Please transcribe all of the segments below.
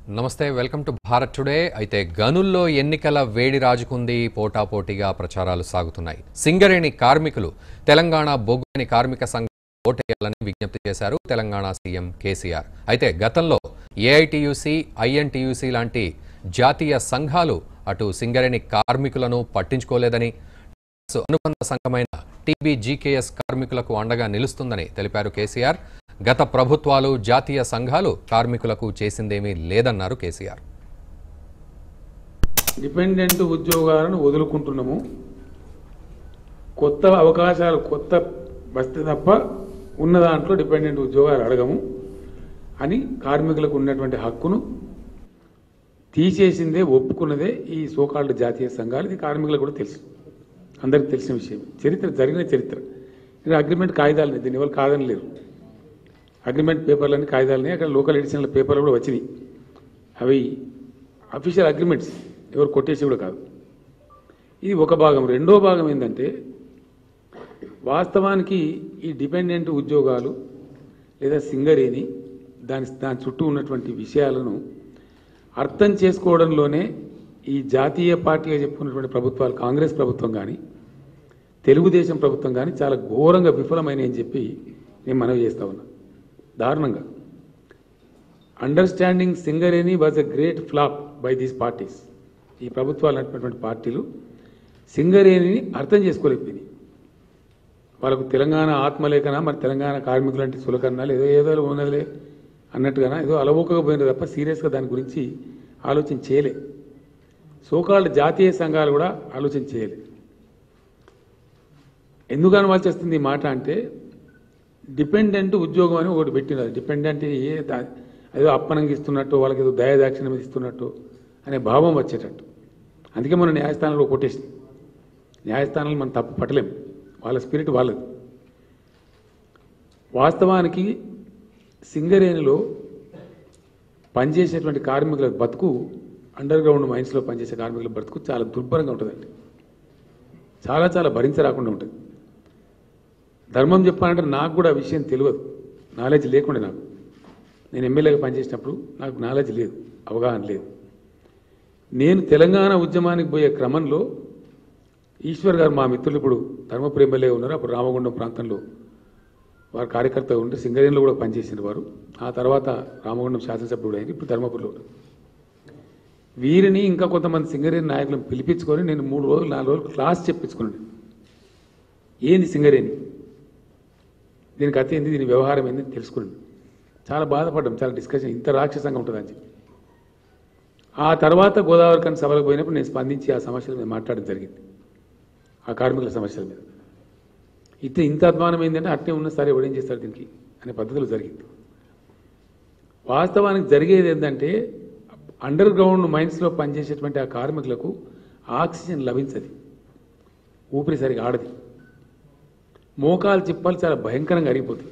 నమస్తే welcome to Bharat today అయితే గనుల్లో ఎన్నికల వేడి రాజుకుంది పోటాపోటీగా ప్రచారాలు సాగుతున్నాయి సింగరేణి కార్మికులు తెలంగాణ బొగ్గుని కార్మిక సంఘం ఓటేయాలని విజ్ఞప్తి చేశారు తెలంగాణ సీఎం కేసీఆర్ అయితే గతంలో ఏఐటియుసి ఐఎన్టీయూసీ లాంటి జాతీయ సంఘాలు అటు సింగరేణి కార్మికులను పట్టించుకోలేదని అనుబంధ సంఘమైన టీబీజీకేఎస్ కార్మికులకు అండగా నిలుస్తుందని తెలిపారు కేసీఆర్ గత ప్రభుత్వాలు జాతీయ సంఘాలు కార్మికులకు చేసిందేమీ లేదన్నారు కేసీఆర్ డిపెండెంట్ ఉద్యోగాలను వదులుకుంటున్నాము కొత్త అవకాశాలు కొత్త వస్తే తప్ప ఉన్న దాంట్లో డిపెండెంట్ ఉద్యోగాలు అడగము అని కార్మికులకు ఉన్నటువంటి హక్కును తీసేసిందే ఒప్పుకున్నదే ఈ సోకాల్డ్ జాతీయ సంఘాలు ఇది కార్మికులకు కూడా తెలుసు అందరికీ తెలిసిన విషయం చరిత్ర జరిగిన చరిత్ర ఇది అగ్రిమెంట్ కాగితాలు దీని ఎవరు కాదని లేరు అగ్రిమెంట్ పేపర్లన్నీ కాగితాలని అక్కడ లోకల్ ఎడిషన్ల పేపర్లు కూడా వచ్చినాయి అవి అఫీషియల్ అగ్రిమెంట్స్ ఎవరు కొట్టేసి కూడా కాదు ఇది ఒక భాగం రెండో భాగం ఏంటంటే వాస్తవానికి ఈ డిపెండెంట్ ఉద్యోగాలు లేదా సింగరేణి దాని దాని చుట్టూ ఉన్నటువంటి విషయాలను అర్థం చేసుకోవడంలోనే ఈ జాతీయ పార్టీగా చెప్పుకున్నటువంటి ప్రభుత్వాలు కాంగ్రెస్ ప్రభుత్వం కానీ తెలుగుదేశం ప్రభుత్వం కానీ చాలా ఘోరంగా విఫలమైనవి అని చెప్పి నేను మనవి చేస్తా ఉన్నా దారుణంగా understanding Singareni was a great flop by these parties ఈ ప్రభుత్వాలు నడిపినటువంటి పార్టీలు సింగరేణిని అర్థం చేసుకోలేకపోయింది వాళ్ళకు తెలంగాణ ఆత్మలేఖన మరి తెలంగాణ కార్మికులు అంటే సులకన్నా ఏదో ఏదో ఉన్నదిలే అన్నట్టుగానా ఏదో అలవోకపోయినది తప్ప సీరియస్గా దాని గురించి ఆలోచన చేయలే సోకాళ్ళు జాతీయ సంఘాలు కూడా ఆలోచన చేయలే ఎందుకు అనవలసి వస్తుంది ఈ మాట అంటే డిపెండెంట్ ఉద్యోగం అని ఒకటి పెట్టినది డిపెండెంట్ ఏ దా- ఏదో అప్పనంగా ఇస్తున్నట్టు వాళ్ళకి ఏదో దయాదాక్షిణ్యం ఇస్తున్నట్టు అనే భావం వచ్చేటట్టు అందుకే మన న్యాయస్థానంలో కొట్టేసింది న్యాయస్థానాలు మనం తప్పు పట్టలేం వాళ్ళ స్పిరిట్ వాళ్ళది వాస్తవానికి సింగరేణిలో పనిచేసేటువంటి కార్మికుల బతుకు అండర్ గ్రౌండ్ మైన్స్లో పనిచేసే కార్మికుల బతుకు చాలా దుర్భరంగా ఉంటుందండి చాలా చాలా భరించరాకుండా ఉంటుంది ధర్మం చెప్పాలంటే నాకు కూడా ఆ విషయం తెలియదు నాలెడ్జ్ లేకుండా నాకు నేను ఎమ్మెల్యేగా పనిచేసినప్పుడు నాకు నాలెడ్జ్ లేదు అవగాహన లేదు నేను తెలంగాణ ఉద్యమానికి పోయే క్రమంలో ఈశ్వర్ గారు మా మిత్రులు ఇప్పుడు ధర్మపురి ఎమ్మెల్యే ఉన్నారు అప్పుడు రామగుండం ప్రాంతంలో వారు కార్యకర్త ఉంటే సింగరేణిలో కూడా పనిచేసిన వారు ఆ తర్వాత రామగుండం శాసనసభ్యుడు అయింది ఇప్పుడు ధర్మపురిలో ఉన్నారు వీరిని ఇంకా కొంతమంది సింగరేణి నాయకులను పిలిపించుకొని నేను మూడు రోజులు నాలుగు రోజులు క్లాస్ చెప్పించుకున్నాను ఏంది సింగరేణి దీనికి అతి ఏంది దీని వ్యవహారం ఏంది అని తెలుసుకున్నాను చాలా బాధపడ్డాం చాలా డిస్కషన్ ఇంత రాక్షసంగా ఉంటుందని చెప్పి ఆ తర్వాత గోదావరి కని సభలకు పోయినప్పుడు నేను స్పందించి ఆ సమస్యల మీద మాట్లాడడం జరిగింది ఆ కార్మికుల సమస్యల మీద ఇంత ఇంత అధ్వానం ఏంటంటే అట్నే ఉన్న సరే ఎవడేం చేస్తాడు దీనికి అనే పద్ధతిలో జరిగింది వాస్తవానికి జరిగేది ఏంటంటే అండర్ గ్రౌండ్ మైన్స్లో పనిచేసేటువంటి ఆ కార్మికులకు ఆక్సిజన్ లభించదు ఊపిరి సరిగా ఆడది మోకాలు చిప్పలు చాలా భయంకరంగా అరిగిపోతాయి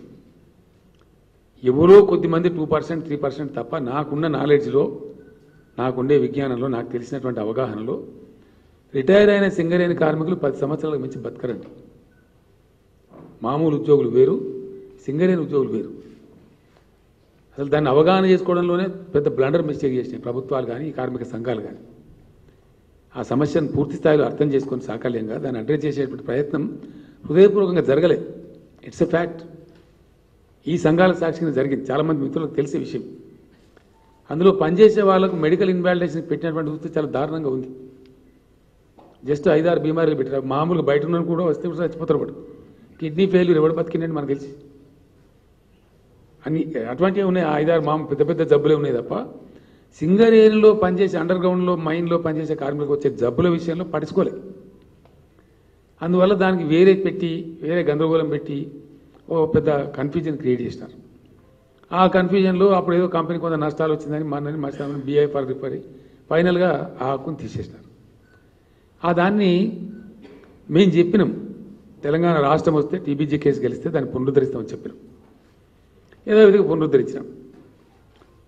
ఎవరో కొద్దిమంది టూ పర్సెంట్ త్రీ పర్సెంట్ తప్ప నాకున్న నాలెడ్జ్లో నాకుండే విజ్ఞానంలో నాకు తెలిసినటువంటి అవగాహనలో రిటైర్ అయిన సింగరేణి కార్మికులు పది సంవత్సరాలకు మించి బతకరండి మామూలు ఉద్యోగులు వేరు సింగరేణి ఉద్యోగులు వేరు అసలు దాన్ని అవగాహన చేసుకోవడంలోనే పెద్ద బ్లండర్ మిస్టేక్ చేసినాయి ప్రభుత్వాలు కానీ ఈ కార్మిక సంఘాలు కానీ ఆ సమస్యను పూర్తి స్థాయిలో అర్థం చేసుకొని సాకల్యంగా దాన్ని అడ్రస్ చేసేటువంటి ప్రయత్నం హృదయపూర్వకంగా జరగలేదు ఇట్స్ ఎ ఫ్యాక్ట్ ఈ సంఘాల సాక్షిగా జరిగింది చాలామంది మిత్రులకు తెలిసే విషయం అందులో పనిచేసే వాళ్ళకు మెడికల్ ఇన్వాలిడేషన్ పెట్టినటువంటి వృత్తి చాలా దారుణంగా ఉంది జస్ట్ ఐదారు బీమారీలు పెట్టారు మామూలుగా బయట ఉన్న కూడా వస్తే కూడా చచ్చిపోతారు వాడు కిడ్నీ ఫెయిల్యూర్ ఎవడు బతికిందని మనకు తెలిసి అన్ని అటువంటివి ఉన్నాయి ఆ ఐదారు మామ పెద్ద పెద్ద జబ్బులే ఉన్నాయి తప్ప సింగరేణిలో పనిచేసే అండర్ గ్రౌండ్లో మైన్లో పనిచేసే కార్మికులకు వచ్చే జబ్బుల విషయంలో పట్టించుకోలేదు అందువల్ల దానికి వేరే పెట్టి వేరే గందరగోళం పెట్టి ఓ పెద్ద కన్ఫ్యూజన్ క్రియేట్ చేసినారు ఆ కన్ఫ్యూజన్లో అప్పుడు ఏదో కంపెనీ కొంత నష్టాలు వచ్చిందని మనని మర్చిపోయి బీఐ ఫర్ రిపరీ ఫైనల్గా ఆ హక్కును తీసేసినారు ఆ దాన్ని మేము చెప్పినాం తెలంగాణ రాష్ట్రం వస్తే టీబీజీ కేసు గెలిస్తే దాన్ని పునరుద్ధరిస్తామని చెప్పినాం ఏదో విధంగా పునరుద్ధరించినాం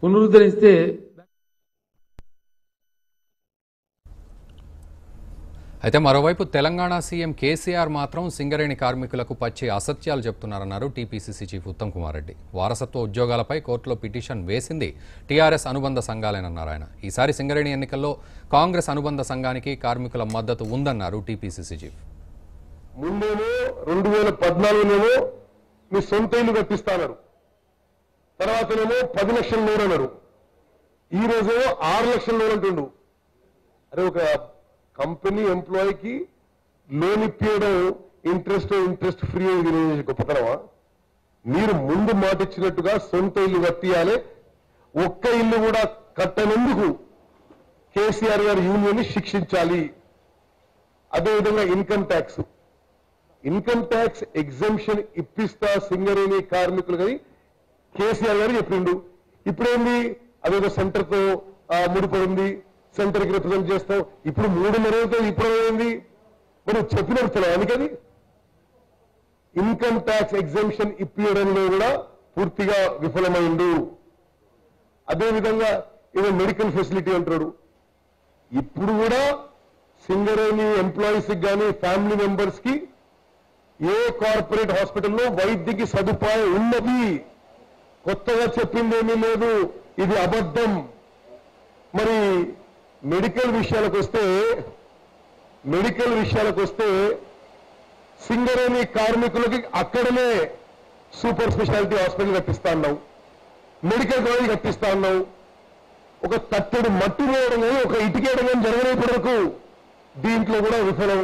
పునరుద్ధరిస్తే అయితే మరోవైపు తెలంగాణ సీఎం కేసీఆర్ మాత్రం సింగరేణి కార్మికులకు పచ్చి అసత్యాలు చెప్తున్నారన్నారు టీపీసీసీ చీఫ్ ఉత్తమ్ కుమార్ రెడ్డి వారసత్వ ఉద్యోగాలపై కోర్టులో పిటిషన్ వేసింది టీఆర్ఎస్ అనుబంధ సంఘాలేనన్నారు ఆయన ఈసారి సింగరేణి ఎన్నికల్లో కాంగ్రెస్ అనుబంధ సంఘానికి కార్మికుల మద్దతు ఉందన్నారు టీపీసీసీ చీఫ్ ముందేమో రెండు వేల పద్నాలుగునేమో మీ సొంత ఇల్లు కట్టిస్తానన్నారు తర్వాతనేమో పది లక్షల లోన్ అన్నారు ఈ రోజేమో ఆరు లక్షల లోన్ అంటుండు అరే ఒక కంపెనీ ఎంప్లాయీకి లోన్ ఇప్పించడం ఇంట్రెస్ట్ ఇంట్రెస్ట్ ఫ్రీ ఇది గొప్పతనమా మీరు ముందు మాట ఇచ్చినట్టుగా సొంత ఇల్లు కట్టియాలి ఒక్క ఇల్లు కూడా కట్టనందుకు కేసీఆర్ గారి యూనియన్ ని శిక్షించాలి అదేవిధంగా income tax income tax exemption ఇప్పిస్తా సింగరేణి కార్మికులు కానీ కేసీఆర్ గారు చెప్పిండు ఇప్పుడేంది అదేదో సెంటర్ తో ఆ, ముడిపడి ఉంది సెంటర్ కి రిప్రజెంట్ చేస్తాం ఇప్పుడు మూడు నెలలతో ఇప్పుడు ఏంది మరి చెప్పినట్టు అందుకని ఇన్కమ్ ట్యాక్స్ ఎగ్జంప్షన్ ఇప్పించడంలో కూడా పూర్తిగా విఫలమైండు అదేవిధంగా ఏదో మెడికల్ ఫెసిలిటీ అంటాడు ఇప్పుడు కూడా సింగరేణి ఎంప్లాయీస్ కానీ ఫ్యామిలీ మెంబర్స్ కి ఏ కార్పొరేట్ హాస్పిటల్లో వైద్యకి సదుపాయం ఉన్నది కొత్తగా చెప్పిందేమీ లేదు ఇది అబద్ధం మరి మెడికల్ విషయాలకు వస్తే మెడికల్ విషయాలకు వస్తే సింగరేణి కార్మికులకి అక్కడనే సూపర్ స్పెషాలిటీ హాస్పిటల్ కట్టిస్తా ఉన్నాం మెడికల్ కాలేజ్ కట్టిస్తా ఉన్నాం ఒక తట్టెడు మట్టి వేయడం కానీ ఒక ఇటుకేయడం కానీ జరగలేపటి వరకు దీంట్లో కూడా విఫలం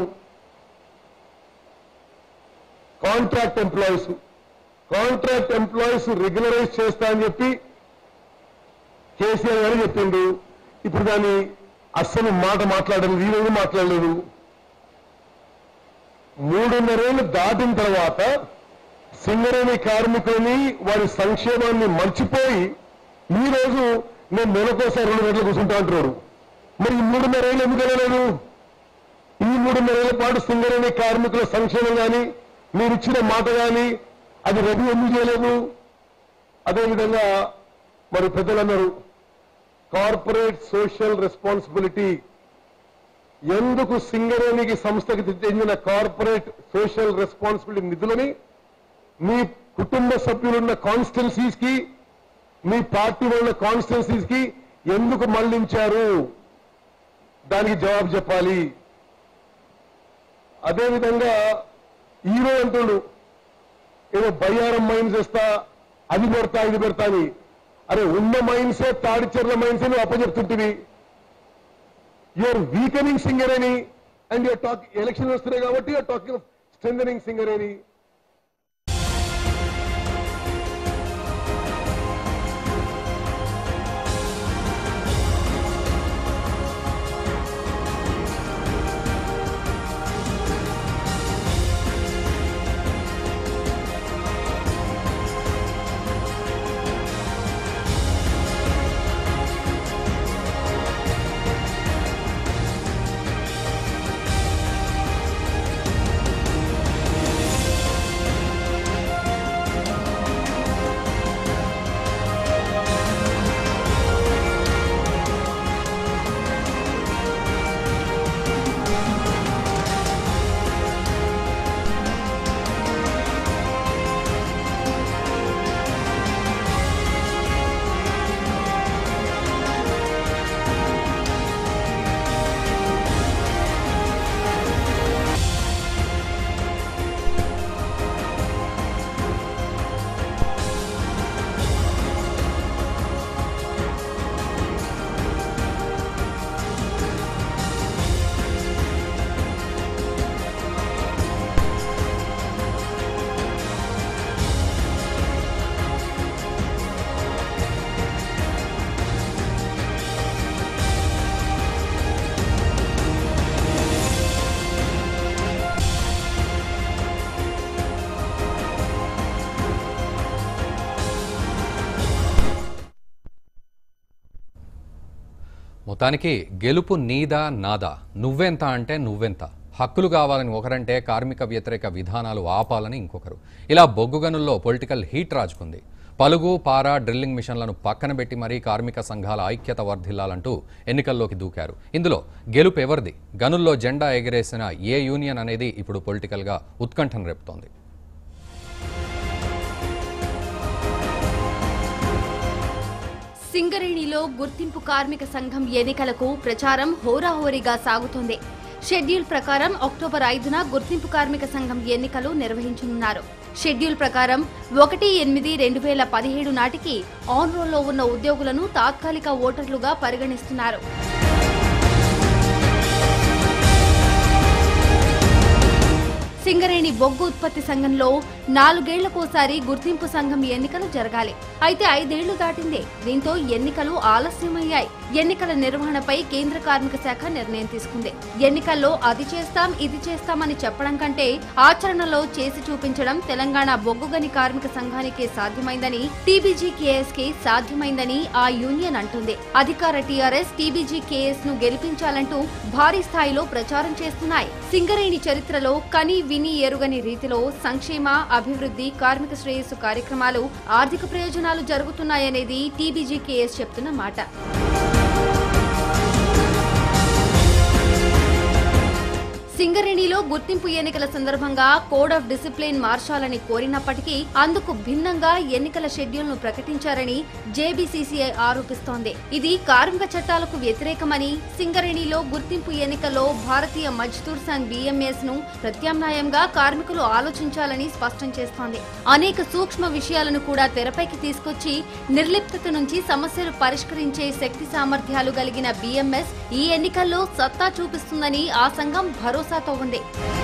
contract employees contract employees regularise చేస్తా అని చెప్పి కేసీఆర్ గారు చెప్పిండు ఇప్పుడు దాన్ని అస్సలు మాట మాట్లాడలేదు ఈ రోజు మాట్లాడలేదు మూడున్నరేళ్లు దాటిన తర్వాత సింగరేణి కార్మికులని వారి సంక్షేమాన్ని మర్చిపోయి ఈ రోజు నేను నెలకోసారి రెండు గంటలు కూర్చుంటా అంటున్నాడు మరి ఈ మూడున్నరేళ్ళు ఎందుకు వెళ్ళలేదు ఈ మూడున్నరేళ్ల పాటు సింగరేణి కార్మికుల సంక్షేమం కానీ మీరు ఇచ్చిన మాట కానీ అది రద్దు ఎందుకు చేయలేదు అదేవిధంగా మరి పెద్దలందరూ కార్పొరేట్ సోషల్ రెస్పాన్సిబిలిటీ ఎందుకు సింగరేణికి సంస్థకి చెందిన కార్పొరేట్ సోషల్ రెస్పాన్సిబిలిటీ నిధులని మీ కుటుంబ సభ్యులున్న కాన్స్టిట్యున్సీస్ కి మీ పార్టీ ఉన్న కాన్స్టిట్యున్సీస్ కి ఎందుకు మళ్లించారు దానికి జవాబు చెప్పాలి అదేవిధంగా హీరో అంటుడు ఏదో బయ్యారం మైన్స్ వేస్తా అది పెడతా ఇది పెడతా అని అరే ఉన్న మైన్సే తాడిచెర్ల మైన్సే నువ్వు అప్పచెప్తుంటివి you are weakening Singareni and you are talk election వస్తున్నాయి కాబట్టి యూఆర్ టాకింగ్ ఆఫ్ స్ట్రెంగ్ సింగరేణి మొత్తానికి గెలుపు నీదా నాదా నువ్వెంత అంటే నువ్వెంత హక్కులు కావాలని ఒకరంటే కార్మిక వ్యతిరేక విధానాలు ఆపాలని ఇంకొకరు ఇలా బొగ్గు గనుల్లో పొలిటికల్ హీట్ రాజుకుంది పలుగు పార డ్రిల్లింగ్ మిషన్లను పక్కన పెట్టి మరీ కార్మిక సంఘాల ఐక్యత వర్ధిల్లాలంటూ ఎన్నికల్లోకి దూకారు ఇందులో గెలుపు ఎవరిది గనుల్లో జెండా ఎగిరేసిన ఏ యూనియన్ అనేది ఇప్పుడు పొలిటికల్గా ఉత్కంఠను రేపుతోంది సింగరేణిలో గుర్తింపు కార్మిక సంఘం ఎన్నికలకు ప్రచారం హోరాహోరీగా సాగుతోంది షెడ్యూల్ ప్రకారం అక్టోబర్ ఐదున గుర్తింపు కార్మిక సంఘం ఎన్నికలు నిర్వహించనున్నారు షెడ్యూల్ ప్రకారం ఒకటి ఎనిమిది రెండు వేల పదిహేడు నాటికి ఆన్ రోల్లో ఉన్న ఉద్యోగులను తాత్కాలిక ఓటర్లుగా పరిగణిస్తున్నారు సింగరేణి బొగ్గు ఉత్పత్తి సంఘంలో నాలుగేళ్లకోసారి గుర్తింపు సంఘం ఎన్నికలు జరగాలి అయితే ఐదేళ్లు దాటిందే దీంతో ఎన్నికలు ఆలస్యమయ్యాయి ఎన్నికల నిర్వహణపై కేంద్ర కార్మిక శాఖ నిర్ణయం తీసుకుంది ఎన్నికల్లో అది చేస్తాం ఇది చేస్తామని చెప్పడం కంటే ఆచరణలో చేసి చూపించడం తెలంగాణ బొగ్గుగని కార్మిక సంఘానికే సాధ్యమైందని టీబీజీకేఎస్ కి సాధ్యమైందని ఆ యూనియన్ అంటుంది అధికార టీఆర్ఎస్ టీబీజీకేఎస్ ను గెలిపించాలంటూ భారీ స్థాయిలో ప్రచారం చేస్తున్నాయి సింగరేణి చరిత్రలో కని విని ఎరుగని రీతిలో సంక్షేమ అభివృద్ధి కార్మిక శ్రేయస్సు కార్యక్రమాలు ఆర్థిక ప్రయోజనాలు జరుగుతున్నాయనేది టీబీజీకేఎస్ చెప్తున్న మాట సింగరేణిలో గుర్తింపు ఎన్నికల సందర్భంగా కోడ్ ఆఫ్ డిసిప్లిన్ మార్చాలని కోరినప్పటికీ అందుకు భిన్నంగా ఎన్నికల షెడ్యూల్ ను ప్రకటించారని జేబీసీసీఐ ఆరోపిస్తోంది ఇది కార్మిక చట్టాలకు వ్యతిరేకమని సింగరేణిలో గుర్తింపు ఎన్నికల్లో భారతీయ మజ్దూర్ సంఘ్ బీఎంఎస్ ను ప్రత్యామ్నాయంగా కార్మికులు ఆలోచించాలని స్పష్టం చేస్తోంది అనేక సూక్ష్మ విషయాలను కూడా తెరపైకి తీసుకొచ్చి నిర్లిప్తత నుంచి సమస్యలు పరిష్కరించే శక్తి సామర్థ్యాలు కలిగిన బీఎంఎస్ ఈ ఎన్నికల్లో సత్తా చూపిస్తుందని ఆ సంఘం భరోసాతో ఉంది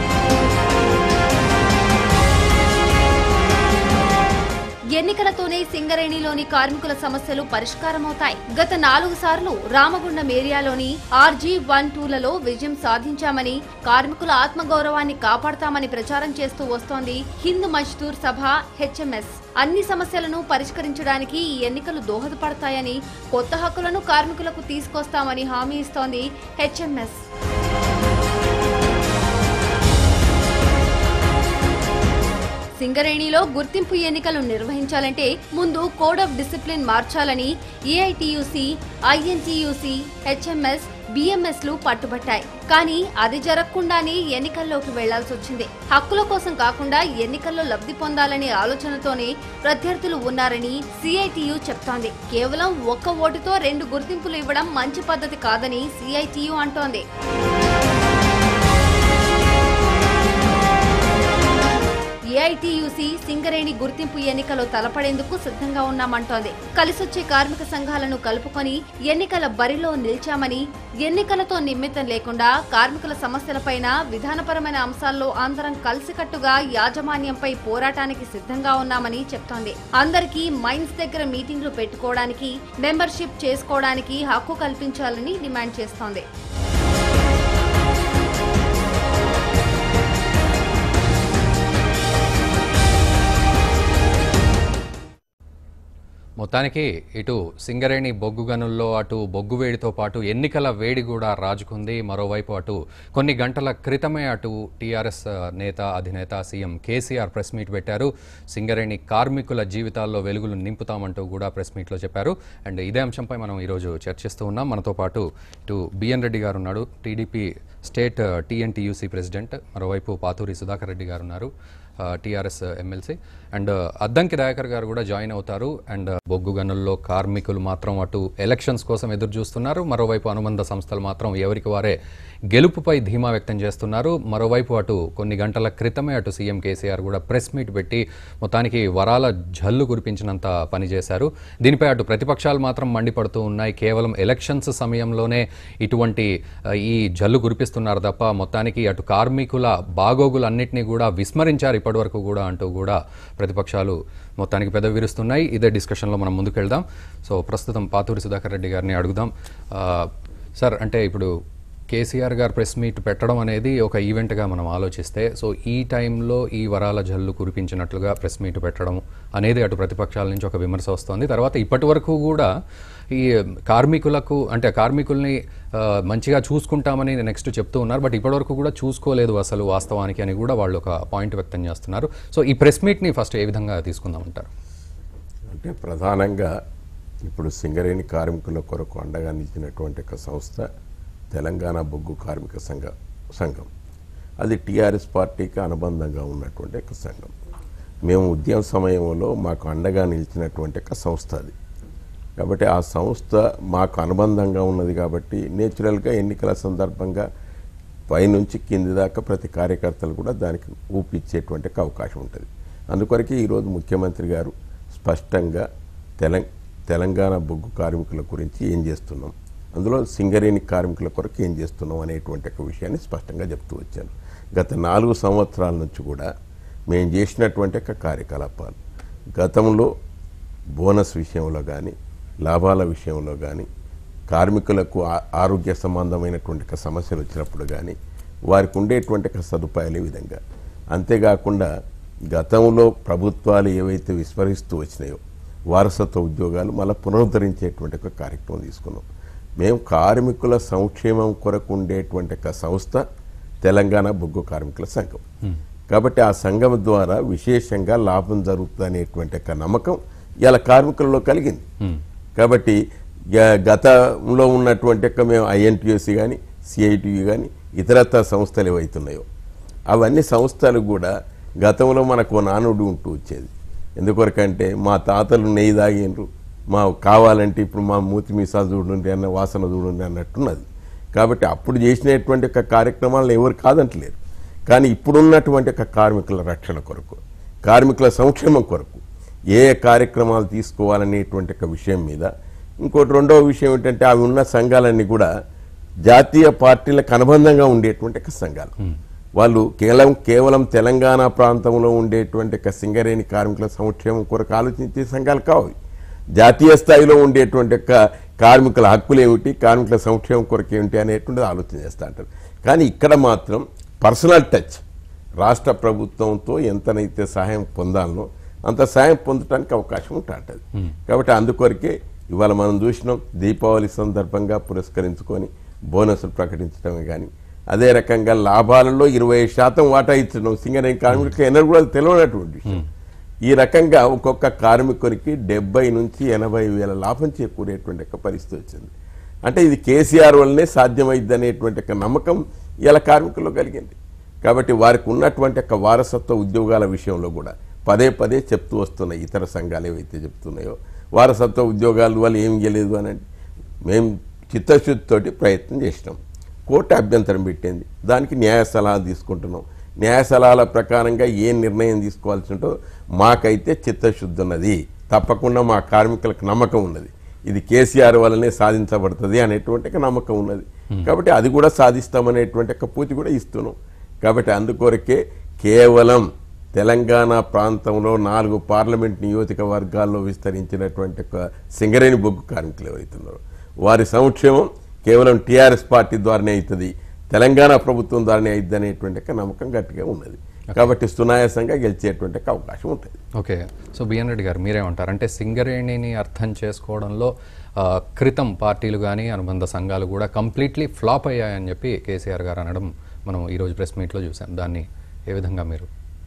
ఎన్నికలతోనే సింగరేణిలోని కార్మికుల సమస్యలు పరిష్కారమవుతాయి గత నాలుగు సార్లు రామగుండం ఏరియాలోని ఆర్జీ వన్ టూలలో విజయం సాధించామని కార్మికుల ఆత్మగౌరవాన్ని కాపాడతామని ప్రచారం చేస్తూ వస్తోంది హిందూ మజ్దూర్ సభ హెచ్ఎంఎస్ అన్ని సమస్యలను పరిష్కరించడానికి ఈ ఎన్నికలు దోహదపడతాయని కొత్త హక్కులను కార్మికులకు తీసుకొస్తామని హామీ ఇస్తోంది హెచ్ఎంఎస్ సింగరేణిలో గుర్తింపు ఎన్నికలు నిర్వహించాలంటే ముందు కోడ్ ఆఫ్ డిసిప్లిన్ మార్చాలని ఏఐటియుసి ఐఎన్టీయూసీ హెచ్ఎంఎస్ బిఎంఎస్ లు పట్టుబట్టాయి కానీ అది జరగకుండానే ఎన్నికల్లోకి వెళ్లాల్సి వచ్చింది హక్కుల కోసం కాకుండా ఎన్నికల్లో లబ్ధి పొందాలనే ఆలోచనతోనే ప్రత్యర్థులు ఉన్నారని సిఐటియు చెప్తోంది కేవలం ఒక్క ఓటుతో రెండు గుర్తింపులు ఇవ్వడం మంచి పద్ధతి కాదని సిఐటియు అంటోంది ఏఐటియుసి సింగరేణి గుర్తింపు ఎన్నికలో తలపడేందుకు సిద్ధంగా ఉన్నామంటోంది కలిసొచ్చే కార్మిక సంఘాలను కలుపుకొని ఎన్నికల బరిలో నిలిచామని ఎన్నికలతో నిమిత్తం లేకుండా కార్మికుల సమస్యలపైన విధానపరమైన అంశాల్లో అందరం కలిసికట్టుగా యాజమాన్యంపై పోరాటానికి సిద్ధంగా ఉన్నామని చెప్తోంది అందరికీ మైన్స్ దగ్గర మీటింగ్లు పెట్టుకోవడానికి మెంబర్షిప్ చేసుకోవడానికి హక్కు కల్పించాలని డిమాండ్ చేస్తోంది మొత్తానికి ఇటు సింగరేణి బొగ్గు గనుల్లో అటు బొగ్గు వేడితో పాటు ఎన్నికల వేడి కూడా రాజుకుంది మరోవైపు అటు కొన్ని గంటల క్రితమే అటు టీఆర్ఎస్ నేత అధినేత సీఎం కేసీఆర్ ప్రెస్ మీట్ పెట్టారు సింగరేణి కార్మికుల జీవితాల్లో వెలుగులు నింపుతామంటూ కూడా ప్రెస్ మీట్లో చెప్పారు అండ్ ఇదే అంశంపై మనం ఈరోజు చర్చిస్తూ ఉన్నాం మనతో పాటు ఇటు బిఎన్ రెడ్డి గారు ఉన్నాడు టీడీపీ స్టేట్ టీఎన్టీయూసీ ప్రెసిడెంట్ మరోవైపు పాతూరి సుధాకర్ రెడ్డి గారు ఉన్నారు TRS MLC and Addanki Dayakar garu కూడా జాయిన్ అవుతారు అండ్ బొగ్గు గనుల్లో కార్మికులు మాత్రం అటు ఎలక్షన్స్ కోసం ఎదురు చూస్తున్నారు మరోవైపు అనుబంధ సంస్థలు మాత్రం ఎవరికి వారే గెలుపుపై ధీమా వ్యక్తం చేస్తున్నారు మరోవైపు అటు కొన్ని గంటల క్రితమే అటు సీఎం కేసీఆర్ కూడా ప్రెస్ మీట్ పెట్టి మొత్తానికి వరాల జల్లు కురిపించినంత పనిచేశారు దీనిపై అటు ప్రతిపక్షాలు మాత్రం మండిపడుతూ ఉన్నాయి కేవలం ఎలక్షన్స్ సమయంలోనే ఇటువంటి ఆ, ఈ జల్లు కురిపిస్తున్నారు తప్ప మొత్తానికి అటు కార్మికుల బాగోగులన్నింటినీ కూడా విస్మరించారు ఇప్పటివరకు కూడా అంటూ కూడా ప్రతిపక్షాలు మొత్తానికి పెద్ద విరుస్తున్నాయి ఇదే డిస్కషన్లో మనం ముందుకెళ్దాం సో ప్రస్తుతం పాతూరి సుధాకర్ రెడ్డి గారిని అడుగుదాం ఆ, సార్ అంటే ఇప్పుడు కేసీఆర్ గారు ప్రెస్ మీట్ పెట్టడం అనేది ఒక ఈవెంట్గా మనం ఆలోచిస్తే సో ఈ టైంలో ఈ వరాల జల్లు కురిపించినట్లుగా ప్రెస్ మీట్ పెట్టడం అనేది అటు ప్రతిపక్షాల నుంచి ఒక విమర్శ వస్తుంది తర్వాత ఇప్పటి వరకు కూడా ఈ కార్మికులకు అంటే కార్మికుల్ని ఆ, మంచిగా చూసుకుంటామని నెక్స్ట్ చెప్తూ ఉన్నారు బట్ ఇప్పటివరకు కూడా చూసుకోలేదు అసలు వాస్తవానికి అని కూడా వాళ్ళు ఒక పాయింట్ వ్యక్తం చేస్తున్నారు సో ఈ ప్రెస్ మీట్ని ఫస్ట్ ఏ విధంగా తీసుకుందామంటారు అంటే ప్రధానంగా ఇప్పుడు సింగరేణి కార్మికుల కొరకు అండగా నిలిచినటువంటి ఒక సంస్థ తెలంగాణ బొగ్గు కార్మిక సంఘ సంఘం అది టీఆర్ఎస్ పార్టీకి అనుబంధంగా ఉన్నటువంటి ఒక సంఘం మేము ఉద్యమ సమయంలో మాకు అండగా నిలిచినటువంటి ఒక సంస్థ అది కాబట్టి ఆ సంస్థ మాకు అనుబంధంగా ఉన్నది కాబట్టి నేచురల్గా ఎన్నికల సందర్భంగా పైనుంచి కింది దాకా ప్రతి కార్యకర్తలు కూడా దానికి ఊపిచ్చేటువంటి ఒక అవకాశం ఉంటుంది అందుకొరకే ఈరోజు ముఖ్యమంత్రి గారు స్పష్టంగా తెలం తెలంగాణ బొగ్గు కార్మికుల గురించి ఏం చేస్తున్నాం అందులో సింగరేణి కార్మికుల కొరకు ఏం చేస్తున్నాం అనేటువంటి ఒక విషయాన్ని స్పష్టంగా చెప్తూ వచ్చాను గత నాలుగు సంవత్సరాల నుంచి కూడా మేము చేసినటువంటి ఒక కార్యకలాపాలు గతంలో బోనస్ విషయంలో కానీ లాభాల విషయంలో కానీ కార్మికులకు ఆ- ఆరోగ్య సంబంధమైనటువంటి ఒక సమస్యలు వచ్చినప్పుడు కానీ వారికి ఉండేటువంటి ఒక సదుపాయాలు ఈ విధంగా అంతేకాకుండా గతంలో ప్రభుత్వాలు ఏవైతే విస్మరిస్తూ వచ్చినాయో వారసత్వ ఉద్యోగాలు మళ్ళీ పునరుద్ధరించేటువంటి ఒక కార్యక్రమం తీసుకున్నాం మేము కార్మికుల సంక్షేమం కొరకు ఉండేటువంటి ఒక సంస్థ తెలంగాణ బొగ్గు కార్మికుల సంఘం కాబట్టి ఆ సంఘం ద్వారా విశేషంగా లాభం జరుగుతుంది అనేటువంటి ఒక నమ్మకం ఇలా కార్మికులలో కలిగింది కాబట్టి గ- గతంలో ఉన్నటువంటి యొక్క మేము ఐఎన్టీఎస్సీ కానీ సిఐటియు కానీ ఇతరత్ర సంస్థలు ఏవైతున్నాయో అవన్నీ సంస్థలు కూడా గతంలో మనకు ఓ నానుడు ఉంటూ వచ్చేది ఎందుకొరకంటే మా తాతలు నెయ్యి తాగినరు మా కావాలంటే ఇప్పుడు మా మూతి మీసాలు చూడండి అన్న వాసన చూడండి అన్నట్టున్నది కాబట్టి అప్పుడు చేసినటువంటి ఒక కార్యక్రమాలను ఎవరు కాదంటలేరు కానీ ఇప్పుడున్నటువంటి ఒక కార్మికుల రక్షణ కొరకు కార్మికుల సంక్షేమం కొరకు ఏ ఏ కార్యక్రమాలు తీసుకోవాలనేటువంటి ఒక విషయం మీద ఇంకోటి రెండవ విషయం ఏంటంటే అవి ఉన్న సంఘాలన్నీ కూడా జాతీయ పార్టీలకు అనుబంధంగా ఉండేటువంటి ఒక సంఘాలు వాళ్ళు కేవలం కేవలం తెలంగాణ ప్రాంతంలో ఉండేటువంటి ఒక సింగరేణి కార్మికుల సంక్షేమం కొరకు ఆలోచించే సంఘాలు కావు ఇవి. జాతీయ స్థాయిలో ఉండేటువంటి యొక్క కార్మికుల హక్కులు ఏమిటి కార్మికుల సంక్షేమం కొరకు ఏమిటి అనేటువంటిది ఆలోచన చేస్తూ అంటారు కానీ ఇక్కడ మాత్రం పర్సనల్ టచ్ రాష్ట్ర ప్రభుత్వంతో ఎంతనైతే సహాయం పొందాలనో అంత సహాయం పొందడానికి అవకాశం ఉంటుంటుంది కాబట్టి అందుకొరకే ఇవాళ మనం చూసినాం దీపావళి సందర్భంగా పురస్కరించుకొని బోనస్లు ప్రకటించడమే కానీ అదే రకంగా లాభాలలో ఇరవై శాతం వాటా ఇచ్చడం సింగరేణి కార్మికులకు ఎన్నడూ కూడా తెలియనటువంటి విషయం ఈ రకంగా ఒక్కొక్క కార్మికునికి డెబ్బై నుంచి ఎనభై వేల లాభం చేకూరేటువంటి ఒక పరిస్థితి వచ్చింది అంటే ఇది కేసీఆర్ వల్లనే సాధ్యమైంది అనేటువంటి ఒక నమ్మకం ఇలా కార్మికుల్లో కలిగింది కాబట్టి వారికి ఉన్నటువంటి ఒక వారసత్వ ఉద్యోగాల విషయంలో కూడా పదే పదే చెప్తూ వస్తున్నాయి ఇతర సంఘాలు ఏవైతే చెప్తున్నాయో వారసత్వ ఉద్యోగాల వల్ల ఏం చేయలేదు అని అంటే మేము చిత్తశుద్ధితోటి ప్రయత్నం చేసినాం కోర్టు అభ్యంతరం పెట్టింది దానికి న్యాయ సలహా తీసుకుంటున్నాం న్యాయ సలహాల ప్రకారంగా ఏ నిర్ణయం తీసుకోవాల్సి ఉంటో మాకైతే చిత్తశుద్ధి ఉన్నది తప్పకుండా మా కార్మికులకు నమ్మకం ఉన్నది ఇది కేసీఆర్ వల్లనే సాధించబడుతుంది అనేటువంటి ఒక నమ్మకం ఉన్నది కాబట్టి అది కూడా సాధిస్తామనేటువంటి ఒక పూర్తి కూడా ఇస్తున్నాం కాబట్టి అందుకొరకే కేవలం తెలంగాణ ప్రాంతంలో నాలుగు పార్లమెంట్ నియోజకవర్గాల్లో విస్తరించినటువంటి ఒక సింగరేణి బొగ్గు కార్మికులు ఎవరైతున్నారో వారి సంక్షేమం కేవలం టీఆర్ఎస్ పార్టీ ద్వారానే అవుతుంది తెలంగాణ ప్రభుత్వం ద్వారానే అవుతుంది అనేటువంటి ఒక నమ్మకం గట్టిగా ఉన్నది కాబట్టి సునాయాసంగా గెలిచేటువంటి ఒక అవకాశం ఉంటుంది ఓకే సో బిఎన్ రెడ్డి గారు మీరేమంటారు అంటే సింగరేణిని అర్థం చేసుకోవడంలో ఆ, క్రితం పార్టీలు కానీ అనుబంధ సంఘాలు కూడా కంప్లీట్లీ ఫ్లాప్ అయ్యాయని చెప్పి కేసీఆర్ గారు అనడం మనం ఈరోజు ప్రెస్ మీట్లో చూసాం దాన్ని ఏ విధంగా మీరు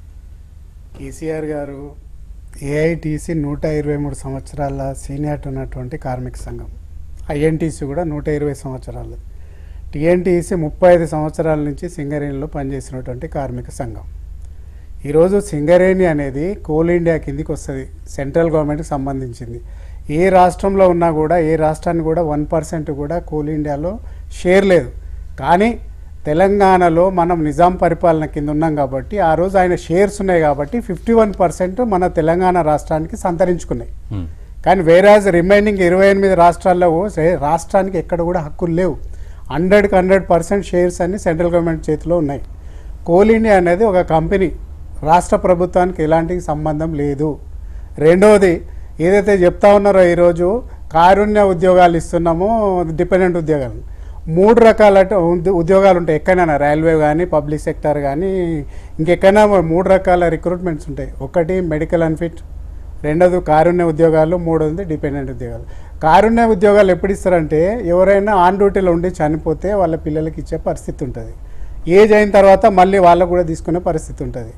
కేసీఆర్ గారు ఏఐటీసీ నూట ఇరవై మూడు సంవత్సరాల సీనియారిటీ ఉన్నటువంటి కార్మిక సంఘం ఐఎన్టీసీ కూడా నూట ఇరవై సంవత్సరాలు టీఎన్టీసీ ముప్పై ఐదు సంవత్సరాల నుంచి సింగరేణిలో పనిచేసినటువంటి కార్మిక సంఘం ఈరోజు సింగరేణి అనేది కోల్ ఇండియా కిందికి వస్తుంది సెంట్రల్ గవర్నమెంట్కి సంబంధించింది ఏ రాష్ట్రంలో ఉన్నా కూడా ఏ రాష్ట్రానికి కూడా వన్ పర్సెంట్ కూడా కోల్ ఇండియాలో షేర్ లేదు కానీ తెలంగాణలో మనం నిజాం పరిపాలన కింద ఉన్నాం కాబట్టి ఆ రోజు ఆయన షేర్స్ ఉన్నాయి కాబట్టి ఫిఫ్టీ వన్ పర్సెంట్ మన తెలంగాణ రాష్ట్రానికి సంతరించుకున్నాయి కానీ వేరాజ్ రిమైనింగ్ ఇరవై ఎనిమిది రాష్ట్రాల్లో సే- రాష్ట్రానికి ఎక్కడ కూడా హక్కులు లేవు హండ్రెడ్కి హండ్రెడ్ పర్సెంట్ షేర్స్ అన్ని సెంట్రల్ గవర్నమెంట్ చేతిలో ఉన్నాయి కోల్ ఇండియా అనేది ఒక కంపెనీ రాష్ట్ర ప్రభుత్వానికి ఎలాంటి సంబంధం లేదు రెండవది ఏదైతే చెప్తా ఉన్నారో ఈరోజు కారుణ్య ఉద్యోగాలు ఇస్తున్నామో డిపెండెంట్ ఉద్యోగాలు మూడు రకాల ఉద్య- ఉద్యోగాలు ఉంటాయి ఎక్కడైనా రైల్వే కానీ పబ్లిక్ సెక్టర్ కానీ ఇంకెక్కడైనా మూడు రకాల రిక్రూట్మెంట్స్ ఉంటాయి ఒకటి మెడికల్ అన్ఫిట్ రెండోది కారుణ్య ఉద్యోగాలు మూడోది డిపెండెంట్ ఉద్యోగాలు కారుణ్య ఉద్యోగాలు ఎప్పుడు ఇస్తారంటే ఎవరైనా ఆన్ డ్యూటీలో ఉండి చనిపోతే వాళ్ళ పిల్లలకి ఇచ్చే పరిస్థితి ఉంటుంది ఏజ్ అయిన తర్వాత మళ్ళీ వాళ్ళకు కూడా తీసుకునే పరిస్థితి ఉంటుంది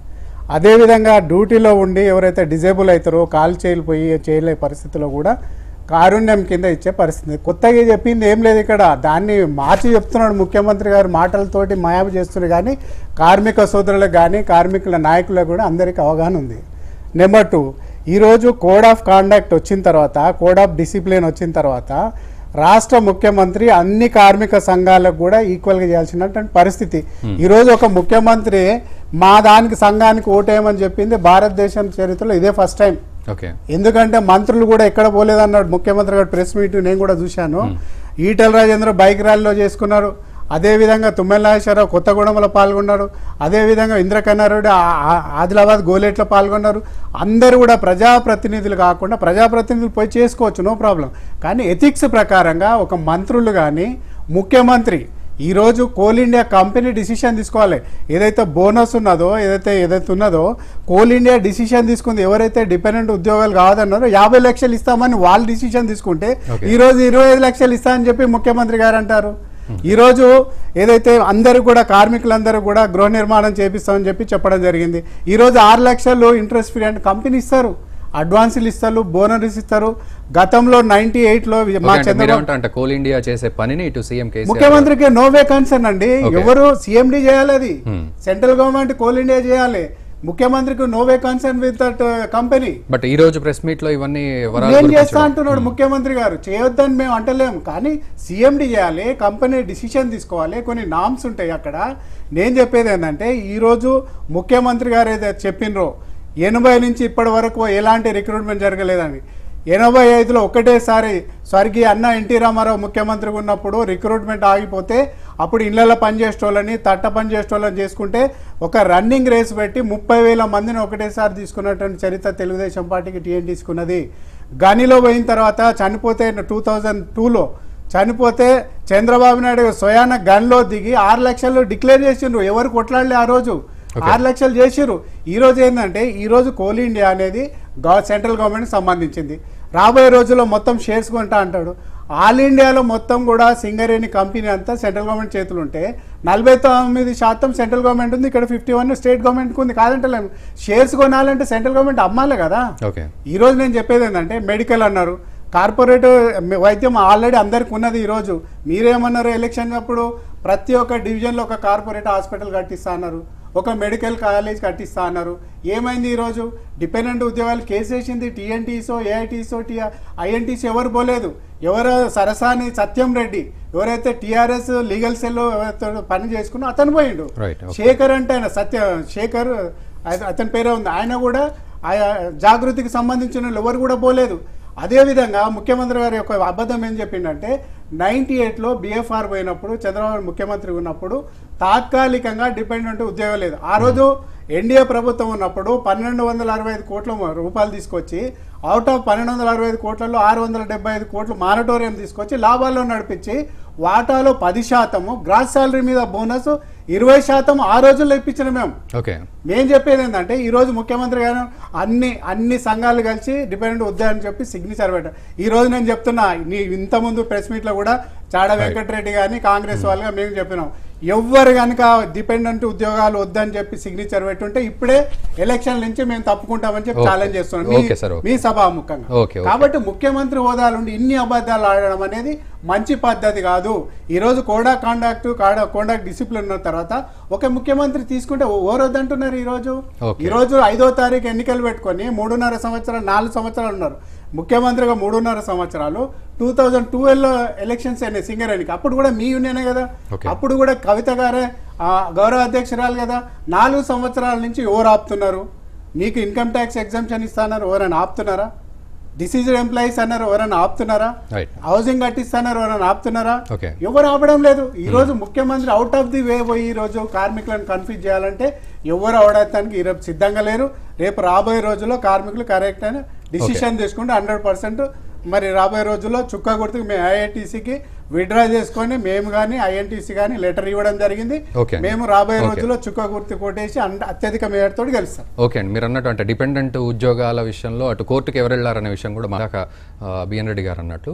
అదేవిధంగా డ్యూటీలో ఉండి ఎవరైతే డిజేబుల్ అవుతారో కాలు చేయలిపోయి చేయలే పరిస్థితిలో కూడా కారుణ్యం కింద ఇచ్చే పరిస్థితి కొత్తగా చెప్పింది ఏం లేదు ఇక్కడ దాన్ని మార్చి చెప్తున్నాడు ముఖ్యమంత్రి గారు మాటలతోటి మాయాబు చేస్తున్నారు కానీ కార్మిక సోదరులకు కానీ కార్మికుల నాయకులకు కూడా అందరికీ అవగాహన ఉంది నెంబర్ టూ ఈరోజు కోడ్ ఆఫ్ కాండక్ట్ వచ్చిన తర్వాత కోడ్ ఆఫ్ డిసిప్లిన్ వచ్చిన తర్వాత రాష్ట్ర ముఖ్యమంత్రి అన్ని కార్మిక సంఘాలకు కూడా ఈక్వల్గా చేయాల్సినటువంటి పరిస్థితి ఈరోజు ఒక ముఖ్యమంత్రి మా దానికి సంఘానికి ఓటేయమని చెప్పింది భారతదేశం చరిత్రలో ఇదే ఫస్ట్ టైం ఓకే ఎందుకంటే మంత్రులు కూడా ఎక్కడ పోలేదన్నాడు ముఖ్యమంత్రి గారు ప్రెస్ మీట్ నేను కూడా చూశాను ఈటల రాజేంద్ర బైక్ ర్యాలీలో చేసుకున్నారు అదేవిధంగా తుమ్మెల నాగేశ్వరరావు కొత్తగూడెంలో పాల్గొన్నారు అదేవిధంగా ఇంద్రకన్నారెడ్డి ఆ- ఆ- ఆదిలాబాద్ గోలేట్లో పాల్గొన్నారు అందరూ కూడా ప్రజాప్రతినిధులు కాకుండా ప్రజాప్రతినిధులు పోయి చేసుకోవచ్చు నో ప్రాబ్లం కానీ ఎథిక్స్ ప్రకారంగా ఒక మంత్రులు కానీ ముఖ్యమంత్రి ఈరోజు కోల్ ఇండియా కంపెనీ డిసిషన్ తీసుకోవాలి ఏదైతే బోనస్ ఉన్నదో ఏదైతే ఏదైతే ఉన్నదో కోల్ ఇండియా డిసిషన్ తీసుకుంది ఎవరైతే డిపెండెంట్ ఉద్యోగాలు కావదన్నారో యాభై లక్షలు ఇస్తామని వాళ్ళు డిసిషన్ తీసుకుంటే Okay. ఈ రోజు ఇరవై ఐదు లక్షలు ఇస్తా అని చెప్పి ముఖ్యమంత్రి గారు అంటారు ఈ రోజు ఏదైతే అందరూ కూడా కార్మికులందరూ కూడా గృహ నిర్మాణం చేపిస్తామని చెప్పి చెప్పడం జరిగింది ఈ రోజు ఆరు లక్షలు ఇంట్రెస్ట్ ఫ్రీ అంటే కంపెనీ ఇస్తారు అడ్వాన్సులు ఇస్తారు బోనస్ ఇస్తారు గతంలో నైన్టీ ఎయిట్ లో ఓకే మా అంటే చంద్రబాబు మీరేమంటారు అంటే కోల్ ఇండియా చేసే పనిని ఇటు సీఎం కేసీఆర్ ముఖ్యమంత్రికి నో వే కన్సర్న్ అండి Okay. ఎవరు సిఎండి చేయాలి అది Hmm. Central government coal India చేయాలి ముఖ్యమంత్రికి no way concern with that company but ఈ రోజు ప్రెస్ మీట్ లో ఇవన్నీ వరాలు నేను చేస్తా కురిపించడం. అంటున్నాడు ముఖ్యమంత్రి గారు చేయొద్దని మేము అంటలేము కానీ సిఎండి చేయాలి కంపెనీ డిసిషన్ తీసుకోవాలి కొన్ని నామ్స్ ఉంటాయి అక్కడ నేను చెప్పేది ఏంటంటే ఈరోజు ముఖ్యమంత్రి గారు ఏదైతే చెప్పినరో ఎనభై నుంచి ఇప్పటి వరకు ఎలాంటి రిక్రూట్మెంట్ జరగలేదని ఎనభై ఐదులో ఒకటేసారి స్వర్గీయ అన్న ఎన్టీ రామారావు ముఖ్యమంత్రిగా ఉన్నప్పుడు రిక్రూట్మెంట్ ఆగిపోతే అప్పుడు ఇళ్లలో పనిచేసేటోళ్ళని తట్ట పనిచేసేటోళ్ళని చేసుకుంటే ఒక రన్నింగ్ రేస్ పెట్టి ముప్పై వేల మందిని ఒకటేసారి తీసుకున్నటువంటి చరిత్ర తెలుగుదేశం పార్టీకి టీఎన్ తీసుకున్నది గనిలో పోయిన తర్వాత చనిపోతే టూ థౌజండ్ టూలో చనిపోతే చంద్రబాబు నాయుడు స్వయాన గన్లో దిగి ఆరు లక్షలు డిక్లేర్ చేసిండ్రు ఎవరు కొట్లాడలే ఆ రోజు ఆరు లక్షలు చేసిర్రు ఈ రోజు ఏంటంటే ఈ రోజు కోల్ ఇండియా అనేది గవ సెంట్రల్ గవర్నమెంట్ సంబంధించింది రాబోయే రోజుల్లో మొత్తం షేర్స్ కొంటా అంటాడు ఆల్ ఇండియాలో మొత్తం కూడా సింగరేణి కంపెనీ అంతా సెంట్రల్ గవర్నమెంట్ చేతులు ఉంటే నలభై తొమ్మిది శాతం సెంట్రల్ గవర్నమెంట్ ఉంది ఇక్కడ ఫిఫ్టీ వన్ స్టేట్ గవర్నమెంట్కి ఉంది కాదంటే షేర్స్ కొనాలంటే సెంట్రల్ గవర్నమెంట్ అమ్మాలి కదా ఓకే ఈ రోజు నేను చెప్పేది ఏంటంటే మెడికల్ అన్నారు కార్పొరేట్ వైద్యం ఆల్రెడీ అందరికి ఉన్నది ఈరోజు మీరేమన్నారు ఎలక్షన్ అప్పుడు ప్రతి ఒక్క డివిజన్లో ఒక కార్పొరేట్ హాస్పిటల్ కట్టిస్తా అన్నారు ఒక మెడికల్ కాలేజ్ కట్టిస్తా అన్నారు ఏమైంది ఈరోజు డిపెండెంట్ ఉద్యోగాలు కేసు వేసింది టీఎన్టీసో ఏఐటీసో టీ ఐఎన్టీసీ ఎవరు పోలేదు ఎవరు సరసాని సత్యం రెడ్డి ఎవరైతే టీఆర్ఎస్ లీగల్ సెల్ పని చేసుకున్నా అతను పోయిండు Right, okay. శేఖర్ అంటే ఆయన సత్య శేఖర్ అత- అతని పేరే ఉంది ఆయన కూడా ఆయా జాగృతికి సంబంధించిన వాళ్ళు ఎవరు కూడా పోలేదు అదేవిధంగా ముఖ్యమంత్రి గారి యొక్క అబద్ధం ఏం చెప్పిండంటే నైన్టీ ఎయిట్లో బిఎఫ్ఆర్ పోయినప్పుడు చంద్రబాబు ముఖ్యమంత్రి ఉన్నప్పుడు తాత్కాలికంగా డిపెండెంట్ ఉద్యోగం లేదు ఆ రోజు ఎన్డీఏ ప్రభుత్వం ఉన్నప్పుడు పన్నెండు వందల అరవై ఐదు కోట్ల రూపాయలు తీసుకొచ్చి అవుట్ ఆఫ్ పన్నెండు వందల అరవై ఐదు కోట్లలో ఆరు వందల డెబ్బై ఐదు కోట్లు మారటోరియం తీసుకొచ్చి లాభాల్లో నడిపించి వాటాలో పది శాతము గ్రాస్ శాలరీ మీద బోనస్ ఇరవై శాతం ఆ రోజుల్లో ఇప్పించిన మేము ఓకే నేను చెప్పేది ఏంటంటే ఈ రోజు ముఖ్యమంత్రి గారు అన్ని అన్ని సంఘాలు కలిసి డిపెండెంట్ వద్దని చెప్పి సిగ్నేచర్ పెట్టారు ఈ రోజు నేను చెప్తున్నా నీ ఇంతకుముందు ప్రెస్ మీట్ లో కూడా చాడ వెంకటరెడ్డి గాని కాంగ్రెస్ వాళ్ళుగా మేము చెప్పినాం ఎవ్వరు కనుక డిపెండెంట్ ఉద్యోగాలు వద్దని చెప్పి సిగ్నేచర్ పెట్టుంటే ఇప్పుడే ఎలక్షన్ నుంచి మేము తప్పుకుంటామని చెప్పి Okay. ఛాలెంజ్ చేస్తున్నాం Okay, మీ- sir, okay. మీ సభాముఖంగా Okay, okay. కాబట్టి ముఖ్యమంత్రి హోదాలు ఉండి ఇన్ని అబద్ధాలు ఆడడం అనేది మంచి పద్ధతి కాదు ఈ రోజు కోడా కాండాక్ట్ కోడాక్ట్ డిసిప్లిన్ ఉన్న తర్వాత ఒక ముఖ్యమంత్రి తీసుకుంటే ఓరొద్దంటున్నారు ఈ రోజు Okay. ఈ రోజు ఐదో తారీఖు ఎన్నికలు పెట్టుకొని మూడున్నర సంవత్సరాలు నాలుగు సంవత్సరాలు ఉన్నారు ముఖ్యమంత్రిగా మూడున్నర సంవత్సరాలు టూ థౌజండ్ లో ఎలక్షన్స్ అయినాయి సింగరేణికి అప్పుడు కూడా మీ యూనియనే కదా Okay. అప్పుడు కూడా కవిత గారే ఆ, గౌరవ అధ్యక్షురాలు కదా నాలుగు సంవత్సరాల నుంచి ఎవరు ఆపుతున్నారు మీకు ఇన్కమ్ ట్యాక్స్ ఎగ్జామ్షన్ ఇస్తాన్నారు ఎవరైనా ఆపుతున్నారా డిసీజ్డ్ ఎంప్లాయీస్ అన్నారు ఎవరైనా ఆపుతున్నారా రైట్ హౌసింగ్ కట్టిస్తాన్నారు ఎవరైనా ఆపుతున్నారా Okay. ఎవరు ఆపడం లేదు ఈ రోజు ముఖ్యమంత్రి అవుట్ ఆఫ్ ది వే పోయి ఈ రోజు కార్మికులను కన్ఫ్యూజ్ చేయాలంటే ఎవరు అవడానికి ఈరోజు సిద్ధంగా లేరు రేపు రాబోయే రోజుల్లో కార్మికులు కరెక్ట్ అని డిసిషన్ తీసుకుంటే హండ్రెడ్ పర్సెంట్ మరి రాబోయే రోజుల్లో చుక్క గుర్తుకు మేము ఐఐటీసీకి విడ్రా చేసుకొని మేము కానీ ఐఎన్టీసీ కానీ లెటర్ ఇవ్వడం జరిగింది Okay. మేము రాబోయే Okay. రోజుల్లో చుక్క గుర్తు కొట్టేసి అంద- అత్యధిక మేయర్తో గెలుస్తాం ఓకే అండి మీరు అన్నట్టు అంటే డిపెండెంట్ ఉద్యోగాల విషయంలో అటు కోర్టుకి ఎవరు వెళ్ళారనే విషయం కూడా మాక బిఎన్ రెడ్డి గారు అన్నట్టు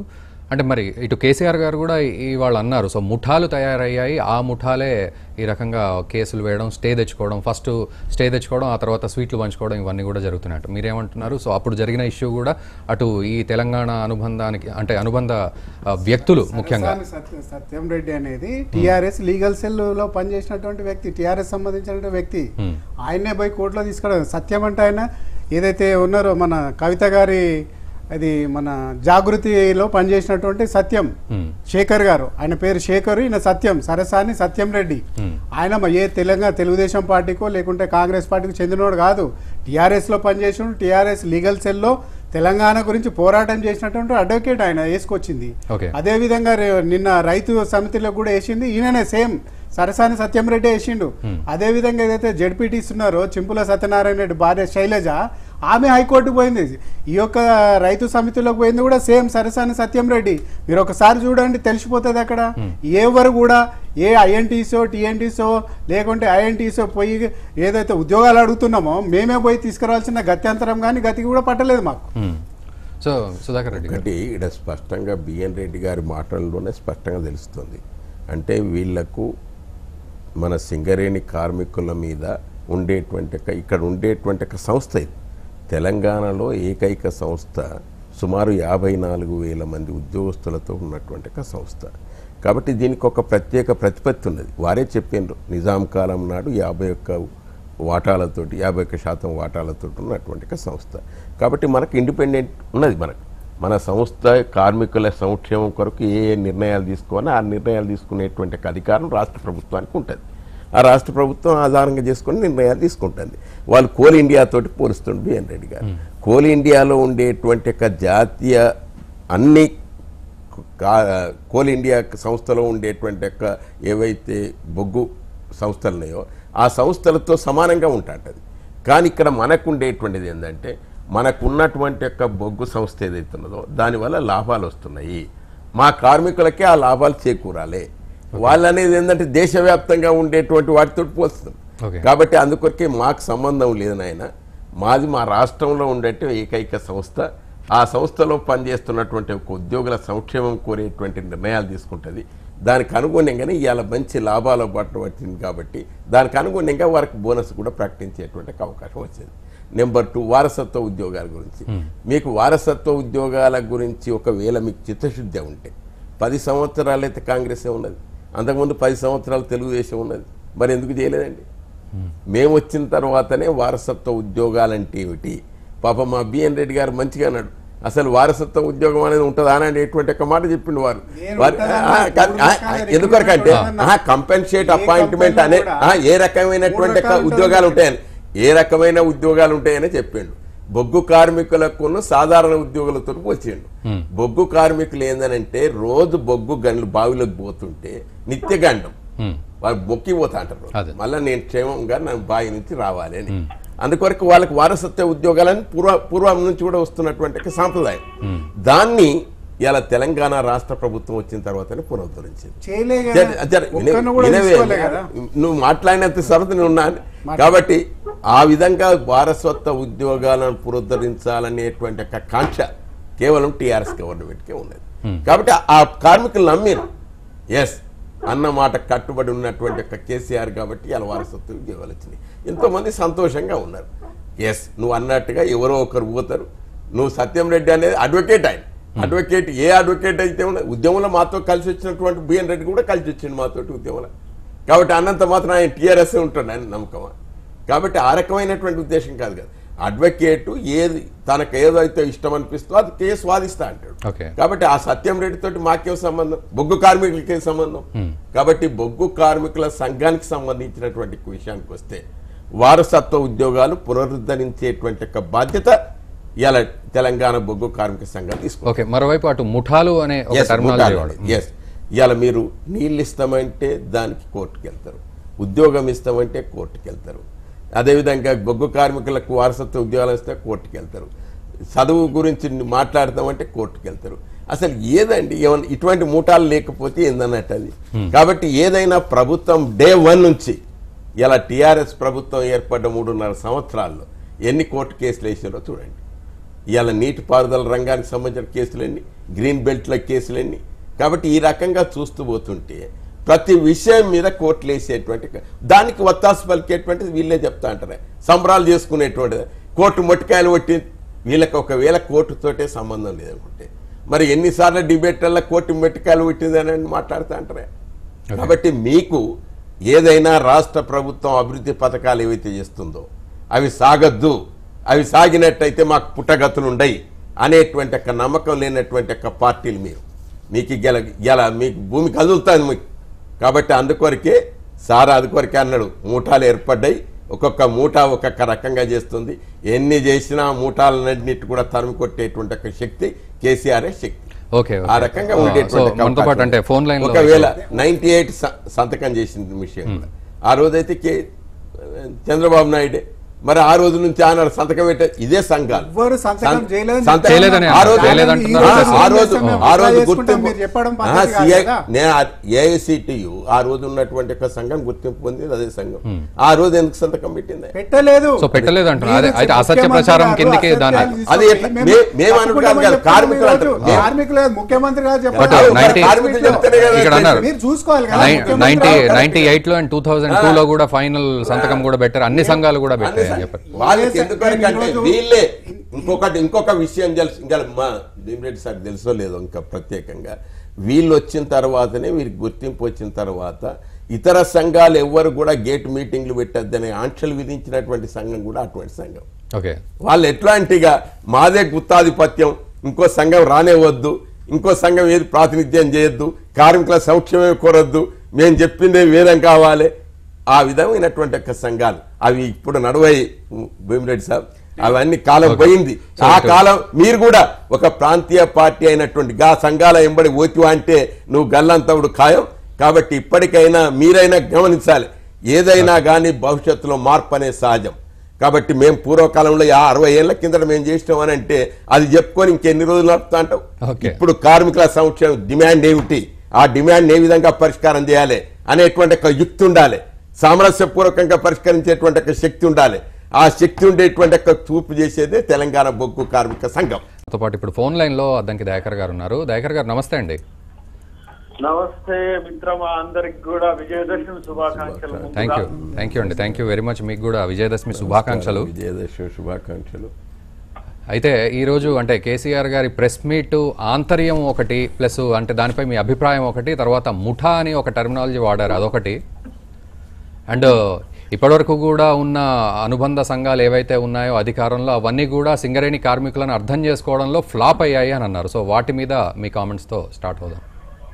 అంటే మరి ఇటు కేసీఆర్ గారు కూడా ఇవాళ అన్నారు సో ముఠాలు తయారయ్యాయి ఆ ముఠాలే ఈ రకంగా కేసులు వేయడం స్టే తెచ్చుకోవడం ఫస్ట్ స్టే తెచ్చుకోవడం ఆ తర్వాత స్వీట్లు పంచుకోవడం ఇవన్నీ కూడా జరుగుతున్నట్టు మీరేమంటున్నారు సో అప్పుడు జరిగిన ఇష్యూ కూడా అటు ఈ తెలంగాణ అనుబంధానికి అంటే అనుబంధ ఆ, వ్యక్తులు ముఖ్యంగా సరసాని సత్య- సత్యం రెడ్డి అనేది టిఆర్ఎస్ లీగల్ సెల్ లో పనిచేసినటువంటి వ్యక్తి టిఆర్ఎస్ సంబంధించిన వ్యక్తి ఆయన్నే పోయి కోర్టులో తీసుకురావడం సత్యం అంటే ఆయన ఏదైతే ఉన్నారో మన కవిత గారి అది మన జాగృతిలో పనిచేసినటువంటి సత్యం Hmm. శేఖర్ గారు ఆయన పేరు శేఖర్ ఈయన సత్యం సరసాని సత్యం రెడ్డి ఆయన మ- ఏ తెలంగాణ తెలుగుదేశం పార్టీకో లేకుంటే కాంగ్రెస్ పార్టీకి చెందినోడు కాదు టీఆర్ఎస్ లో పనిచేసిన టీఆర్ఎస్ లీగల్ సెల్లో తెలంగాణ గురించి పోరాటం చేసినటువంటి అడ్వకేట్ ఆయన వేసుకొచ్చింది Okay. అదే విధంగా రే- నిన్న రైతు సమితిలో కూడా వేసింది ఈయననే సేమ్ సరసాని సత్యం రెడ్డి వేసిండు అదే విధంగా ఏదైతే జడ్పీటీ ఇస్తున్నారో చింపుల సత్యనారాయణ రెడ్డి భార్య శైలజ ఆమె హైకోర్టుకు పోయింది ఈ యొక్క రైతు సమితిలోకి పోయింది కూడా సేమ్ సరసాని సత్యం రెడ్డి మీరు ఒకసారి చూడండి తెలిసిపోతుంది అక్కడ ఎవరు కూడా ఏ ఐఎన్టీసో టీఎన్టీసో లేకుంటే ఐఎన్టీసో పోయి ఏదైతే ఉద్యోగాలు అడుగుతున్నామో మేమే పోయి తీసుకురావాల్సిన గత్యంతరం కానీ గతి కూడా పట్టలేదు మాకు మ్మ్. సో సుధాకర్ రెడ్డి గారు ఒకటి ఇక్కడ స్పష్టంగా బిఎన్ రెడ్డి గారి మాటల్లోనే స్పష్టంగా తెలుస్తుంది అంటే వీళ్లకు మన సింగరేణి కార్మికుల మీద ఉండేటువంటి ఒక- ఇక్కడ ఉండేటువంటి ఒక సంస్థ ఇది తెలంగాణలో ఏకైక సంస్థ సుమారు యాభై నాలుగు వేల మంది ఉద్యోగస్తులతో ఉన్నటువంటి ఒక సంస్థ కాబట్టి దీనికి ఒక ప్రత్యేక ప్రతిపత్తి ఉన్నది వారే చెప్పిండ్రు నిజాం కాలం నాడు యాభై ఒక్క వాటాలతోటి యాభై ఒక్క శాతం వాటాలతో ఉన్నటువంటి ఒక సంస్థ కాబట్టి మనకు ఇండిపెండెంట్ ఉన్నది మనకు మన సంస్థ కార్మికుల సంక్షేమం కొరకు ఏ ఏ నిర్ణయాలు తీసుకోవాలో ఆ నిర్ణయాలు తీసుకునేటువంటి ఒక అధికారం రాష్ట్ర ప్రభుత్వానికి ఉంటుంది ఆ రాష్ట్ర ప్రభుత్వం ఆధారంగా చేసుకొని నిర్ణయాలు తీసుకుంటుంది వాళ్ళు కోల్ ఇండియా తోటి పోలుస్తుండే బిఎన్ రెడ్డి గారు కోల్ ఇండియాలో ఉండేటువంటి ఒక జాతీయ అన్ని కా- కోల్ ఇండియా సంస్థలో ఉండేటువంటి యొక్క ఏవైతే బొగ్గు సంస్థలు ఉన్నాయో ఆ సంస్థలతో సమానంగా ఉంటాంటది కానీ ఇక్కడ మనకు ఉండేటువంటిది ఏంటంటే మనకు ఉన్నటువంటి యొక్క బొగ్గు సంస్థ ఏదైతే ఉన్నదో దానివల్ల లాభాలు వస్తున్నాయి మా కార్మికులకే ఆ లాభాలు చేకూరాలి వాళ్ళు అనేది ఏంటంటే దేశవ్యాప్తంగా ఉండేటువంటి వాటితో పోల్చుతాం Okay. కాబట్టి అందుకొరకే మాకు సంబంధం లేదు నాయన మాది మా రాష్ట్రంలో ఉండేటి ఏకైక సంస్థ ఆ సంస్థలో పనిచేస్తున్నటువంటి ఒక ఉద్యోగుల సంక్షేమం కోరేటువంటి నిర్ణయాలు తీసుకుంటుంది దానికి అనుగుణంగానే ఇవాళ మంచి లాభాల బాట వచ్చింది కాబట్టి దానికి అనుగుణంగా వారికి బోనస్ కూడా ప్రకటించేటువంటి ఒక అవకాశం వచ్చింది నెంబర్ టూ వారసత్వ ఉద్యోగాల గురించి మీకు వారసత్వ ఉద్యోగాల గురించి ఒకవేళ మీకు చిత్తశుద్ధి ఉంటే పది సంవత్సరాలు అయితే కాంగ్రెసే ఉన్నది అంతకుముందు పది సంవత్సరాలు తెలుగుదేశం ఉన్నది మరి ఎందుకు చేయలేదండి మేము వచ్చిన తర్వాతనే వారసత్వ ఉద్యోగాలంటే ఏమిటి పాప మా బిఎన్ రెడ్డి గారు మంచిగా అన్నాడు అసలు వారసత్వ ఉద్యోగం అనేది ఉంటుందా అని ఎటువంటి ఒక మాట చెప్పిండు వారు నేను వారు- ఉంటుందన్నా, ఆ, కా- ఆ, ఆ, మూడు ఎందుకొరకంటే రకాల కంపెన్సేట్ ఏ అపాయింట్మెంట్ కంపెనీలో అనే కూడా ఆ, ఏ రకమైనటువంటి మూడు రకాలు ఉద్యోగాలు ఉంటుంది. ఉంటాయని ఏ రకమైన ఉద్యోగాలు ఉంటాయని చెప్పిండు బొగ్గు కార్మికులకు సాధారణ ఉద్యోగులతో వచ్చిండు బొగ్గు కార్మికులు ఏందనంటే రోజు బొగ్గు గండ్లు బావిలోకి పోతుంటే నిత్య గండం మ్మ్. వాళ్ళు బొక్కి పోతా అంటారు అదే. మళ్ళీ నేను క్షేమంగా నన్ను బావి నుంచి రావాలి అని అందుకొరకు వాళ్ళకి వారసత్వ ఉద్యోగాలని పూర్వ పూర్వం నుంచి కూడా వస్తున్నటువంటి ఒక సాంప్రదాయం దాన్ని ఇలా తెలంగాణ రాష్ట్ర ప్రభుత్వం వచ్చిన తర్వాతనే పునరుద్ధరించింది చేయలే కదా. జర- జర వినే- ఒక్కరిని కూడా వినవే. తీసుకోలే కదా. నువ్వు మాట్లాడినంత సరత నేను ఉన్నాను కాబట్టి ఆ విధంగా వారసత్వ ఉద్యోగాలను పునరుద్ధరించాలనేటువంటి ఒక కాంక్ష కేవలం టీఆర్ఎస్ గవర్నమెంట్కే ఉన్నది కాబట్టి ఆ కార్మికులు నమ్మిరు ఎస్ అన్న మాట కట్టుబడి ఉన్నటువంటి ఒక కేసీఆర్ కాబట్టి ఇలా వారసత్వ ఉద్యోగాలు వచ్చినాయి ఎంతోమంది సంతోషంగా ఉన్నారు ఎస్ నువ్వు అన్నట్టుగా ఎవరో ఒకరు పోతారు నువ్వు సత్యం రెడ్డి అనేది అడ్వకేట్ ఆయన అడ్వకేట్ ఏ అడ్వకేట్ అయితే ఉన్నది ఉద్యమంలో మాతో కలిసి వచ్చినటువంటి బిఎన్ రెడ్డి కూడా కలిసి వచ్చింది మాతోటి ఉద్యమంలో కాబట్టి అన్నంత మాత్రం ఆయన టీఆర్ఎస్ ఉంటాడు ఆయన నమ్మకమా కాబట్టి ఆ రకమైనటువంటి ఉద్దేశం కాదు కదా అడ్వకేట్ ఏది తనకు ఏదైతే ఇష్టం అనిపిస్తుందో అది కేసు వాదిస్తా అంటాడు ఓకే కాబట్టి ఆ సత్యం రెడ్డి తోటి మాకేం సంబంధం బొగ్గు కార్మికులకి ఏం సంబంధం కాబట్టి బొగ్గు కార్మికుల సంఘానికి సంబంధించినటువంటి విషయానికి వస్తే వారసత్వ ఉద్యోగాలు పునరుద్ధరించేటువంటి ఒక బాధ్యత ఇలా తెలంగాణ బొగ్గు కార్మిక సంఘం తీసుకుంది ఓకే మరోవైపు అటు ముఠాలు అనే ఒక టర్మినాలజీ వాడు ఎస్ ఇవాళ మీరు నీళ్ళు ఇస్తామంటే దానికి కోర్టుకు వెళ్తారు ఉద్యోగం ఇస్తామంటే కోర్టుకు వెళ్తారు అదేవిధంగా బొగ్గు కార్మికులకు వారసత్వ ఉద్యోగాలు ఇస్తే కోర్టుకు వెళ్తారు చదువు గురించి మాట్లాడతామంటే కోర్టుకు వెళ్తారు అసలు ఏదండి ఏమన్నా ఇటువంటి మూటాలు లేకపోతే ఏందన్నట్టు అది కాబట్టి ఏదైనా ప్రభుత్వం డే వన్ నుంచి ఇలా టీఆర్ఎస్ ప్రభుత్వం ఏర్పడ్డ మూడున్నర సంవత్సరాల్లో ఎన్ని కోర్టు కేసులు వేసారో చూడండి ఇవాళ నీటిపారుదల రంగానికి సంబంధించిన కేసులన్నీ గ్రీన్ బెల్ట్ల కేసులన్నీ కాబట్టి ఈ రకంగా చూస్తూ పోతుంటే ప్రతి విషయం మీద కోర్టులు వేసేటువంటి దానికి వత్తాసు పలికేటువంటిది వీళ్ళే చెప్తా అంటారు సంబరాలు చేసుకునేటువంటిది కోర్టు మొట్టికాయలు కొట్టి వీళ్ళకి ఒకవేళ కోర్టుతోటే సంబంధం లేదనుకుంటే మరి ఎన్నిసార్లు డిబేట్లలో కోర్టు మొట్టికాయలు కొట్టిందని మాట్లాడుతూ అంటారే కాబట్టి మీకు ఏదైనా రాష్ట్ర ప్రభుత్వం అభివృద్ధి పథకాలు ఏవైతే చేస్తుందో అవి సాగద్దు అవి సాగినట్టయితే మాకు పుట్టగతులు ఉండయి అనేటువంటి ఒక నమ్మకం లేనటువంటి ఒక పార్టీలు మీరు మీకు గెల గెల మీకు భూమి కదులుతుంది మీకు కాబట్టి అందుకొరకే సార్ అందుకొరకే అన్నాడు మూటాలు ఏర్పడ్డాయి ఒక్కొక్క మూట ఒక్కొక్క రకంగా చేస్తుంది ఎన్ని చేసినా మూటాలన్నింటి కూడా తరిమి కొట్టేటువంటి ఒక శక్తి కేసీఆర్ఏ శక్తి ఓకే ఆ రకంగా సో ఉండేటువంటి మనతో పాటు అంటే ఫోన్ లైన్ ఒకవేళ నైన్టీ ఎయిట్ సంతకం చేసిన విషయం కూడా ఆ రోజైతే కే చంద్రబాబు నాయుడే మరి ఆ రోజు నుంచి ఆయన సంతకం పెట్టే ఇదే సంఘాలు ఎవ్వరు సంతకం సం- చేయలేదని సంతకం- చేయలేదని ఆ రోజు- చేయలేదంటున్నారు. ఆ- ఆ ఏం రోజు చేస్తాం మేము? ఆ రోజు అప్లై చేసుకుంటాం, గుర్తింపు మీరు చెప్పడం ఆ, పద్ధతి కాదు CI కదా. నేను ఏఐసిటియు ఆ రోజు ఉన్నటువంటి ఒక సంఘం గుర్తింపు పొందింది అదే సంఘం ఆ రోజు ఎందుకు సంతకం పెట్టింది పెట్టలేదు సో పెట్టలేదు అంటున్నారు. అదే- మీరు అయితే అసత్య ముఖ్యమంత్రి ప్రచారం గారు కిందకి అసత్యాలు దాన్ని- తీసుకొని అది ఎట్లా- మేము మే- మేము అనుకుంటాం తప్పుకుంటామని కాదు, చెప్తాం కార్మికులు ఈరోజు. అంటారు. మేము- కార్మికులు లేదు, ముఖ్యమంత్రి గారు బట్ చెప్పాలి నైన్టీ కార్మికులు చెప్తేనే కదా ఇక్కడ అన్నారు మీరు చూసుకోవాలి కదా ముఖ్యమంత్రి నైన్టీ గారు నైన్టీ ఎయిట్ లో అండ్ టూ థౌసండ్ టూ లో కూడా ఫైనల్ సంతకం కూడా పెట్టారు అన్ని సంఘాలు కూడా పెట్టాయి అని చెప్పారు వాళ్ళకి ఎందుకంటే ఈరోజు- వీళ్ళే ఇంకొకటి ఇంకొక విషయం తెలుసు ఇంకా మా భీమిరెడ్డి సార్ తెలుసో లేదో ఇంకా ప్రత్యేకంగా వీళ్ళు వచ్చిన తర్వాతనే వీరికి గుర్తింపు వచ్చిన తర్వాత ఇతర సంఘాలు ఎవ్వరు కూడా గేట్ మీటింగ్లు పెట్టద్దని ఆంక్షలు విధించినటువంటి సంఘం కూడా అటువంటి సంఘం ఓకే వాళ్ళు ఎట్లాంటిగా మాదే గుత్తాధిపత్యం ఇంకో సంఘం రానేవద్దు ఇంకో సంఘం ఏది ప్రాతినిధ్యం చేయొద్దు కార్మికుల సౌఖ్యమే కోరొద్దు మేము చెప్పిందే వేదం కావాలి ఆ విధమైనటువంటి యొక్క సంఘాలు అవి ఇప్పుడు నడువై భీమిరెడ్డి సాబ్ అవన్నీ కాలం పోయింది ఆ కాలం మీరు కూడా ఒక ప్రాంతీయ పార్టీ అయినటువంటి గా సంఘాల ఎంబడి ఓతివా అంటే నువ్వు గల్లంతవుడు ఖాయం కాబట్టి ఇప్పటికైనా మీరైనా గమనించాలి ఏదైనా కానీ భవిష్యత్తులో మార్పు అనేది సహజం కాబట్టి మేము పూర్వకాలంలో ఆ అరవై ఏళ్ల కిందట మేము చేసినాం అని అంటే అది చెప్పుకొని ఇంకెన్ని రోజులు నడుపుతా అంటావు ఓకే. ఇప్పుడు కార్మికుల సంక్షేమ డిమాండ్ ఏమిటి ఆ డిమాండ్ ఏ విధంగా పరిష్కారం చేయాలి అనేటువంటి ఒక యుక్తి ఉండాలి సామరస్యపూర్వకంగా పరిష్కరించేటువంటి ఒక శక్తి ఉండాలి ఆ శక్తి ఉండేటువంటి ఒక చూపు చేసేదే తెలంగాణ బొగ్గు కార్మిక సంఘం తో పాటు ఇప్పుడు ఫోన్ లైన్ లో అద్దంకి దయాకర్ గారు ఉన్నారు దయాకర్ గారు నమస్తే అండి నమస్తే మిత్రమా అందరికి కూడా విజయదశమి శుభాకాంక్షలు థ్యాంక్ యూ థ్యాంక్ యూ అండి థ్యాంక్ యూ వెరీ మచ్ మీకు కూడా విజయదశమి శుభాకాంక్షలు విజయదశమి శుభాకాంక్షలు అయితే ఈరోజు అంటే కేసీఆర్ గారి ప్రెస్ మీట్ ఆంతర్యం ఒకటి ప్లస్ అంటే దానిపై మీ అభిప్రాయం ఒకటి తర్వాత ముఠా అని ఒక టెర్మినాలజీ వాడారు అదొకటి అండ్ ఇప్పటివరకు కూడా ఉన్న అనుబంధ సంఘాలు ఏవైతే ఉన్నాయో అధికారంలో అవన్నీ కూడా సింగరేణి కార్మికులను అర్థం చేసుకోవడంలో ఫ్లాప్ అయ్యాయి అని అన్నారు సో వాటి మీద మీ కామెంట్స్తో స్టార్ట్ అవుదాం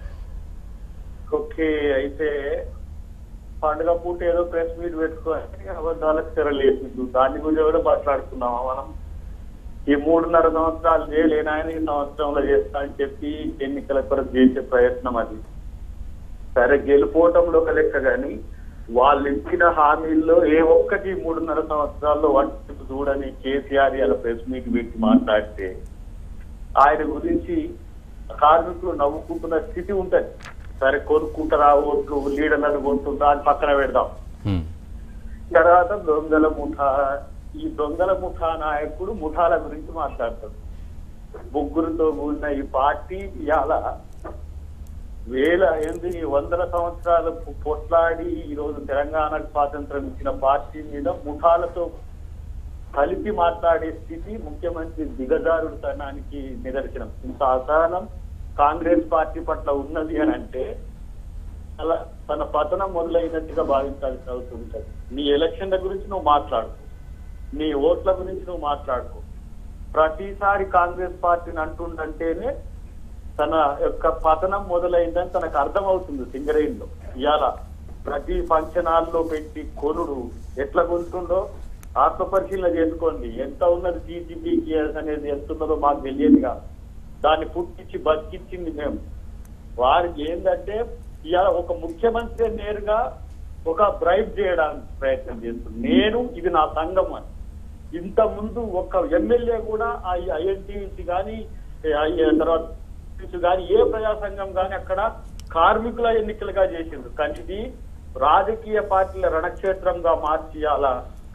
ఓకే అయితే పండుగ పూట ఏదో ప్రెస్ మీట్ పెట్టుకొని అబద్ధాలకు తెరలేదు దాని గురించి కూడా మాట్లాడుతున్నామా మనం ఈ మూడున్నర సంవత్సరాలు చేయలేని ఆయన ఈ సంవత్సరంలో చేస్తా అని చెప్పి ఎన్నికల కొరకు చేసే ప్రయత్నం అది సరే గెలుపోవటంలో ఒక లెక్క కానీ వాళ్ళు ఇచ్చిన హామీల్లో ఏ ఒక్కటి మూడున్నర సంవత్సరాల్లో వంటి చూడని కేసీఆర్ ఇలా ప్రెస్ మీట్ పెట్టి మాట్లాడితే ఆయన గురించి కార్మికులు నవ్వుకుంటున్న స్థితి ఉంటది సరే కొనుక్కుంటారా ఓట్లు లీడర్లను కొంటుందా అని పక్కన పెడదాం హ్మ్. తర్వాత దొంగల ముఠా ఈ దొంగల ముఠా నాయకుడు ముఠాల గురించి మాట్లాడతాడు ముగ్గురుతో కూడిన ఈ పార్టీ ఇవాళ వేల ఏంది వందల సంవత్సరాలు పొట్లాడి ఈ రోజు తెలంగాణకు స్వాతంత్రం ఇచ్చిన పార్టీ మీద ముఠాలతో కలిపి మాట్లాడే స్థితి ముఖ్యమంత్రి దిగజారుడుతనానికి నిదర్శనం ఇంత అసహనం కాంగ్రెస్ పార్టీ పట్ల ఉన్నది అని అంటే అలా తన పతనం మొదలైనట్టుగా భావించాల్సి అవుతుంటది నీ ఎలక్షన్ల గురించి నువ్వు మాట్లాడు నీ ఓట్ల గురించి నువ్వు మాట్లాడుకో ప్రతిసారి కాంగ్రెస్ పార్టీని అంటుండంటేనే తన యొక్క పతనం మొదలైందని తనకు అర్థమవుతుంది సింగరేణిలో ఇవాళ ప్రతి ఫంక్షన్ హాల్లో పెట్టి కొనుడు ఎట్లా కొంటుండో ఆత్మ పరిశీలన చేసుకోండి ఎంత ఉన్నది టీజీపీకేఎస్ అనేది ఎంత ఉన్నదో మాకు తెలియదు కాదు దాన్ని పుట్టించి బతికిచ్చింది మేము వారికి ఏంటంటే ఇవాళ ఒక ముఖ్యమంత్రి నేరుగా ఒక బ్రైబ్ చేయడానికి ప్రయత్నం చేస్తుంది నేను ఇది నా సంఘం అని ఇంత ముందు ఒక ఎమ్మెల్యే కూడా ఆ ఐఎన్టీసీ కానీ తర్వాత కానీ ఏ ప్రజా సంఘం కానీ అక్కడ కార్మికుల ఎన్నికలుగా చేసిండ్రు కానీ ఇది రాజకీయ పార్టీల రణక్షేత్రంగా మార్చి అలా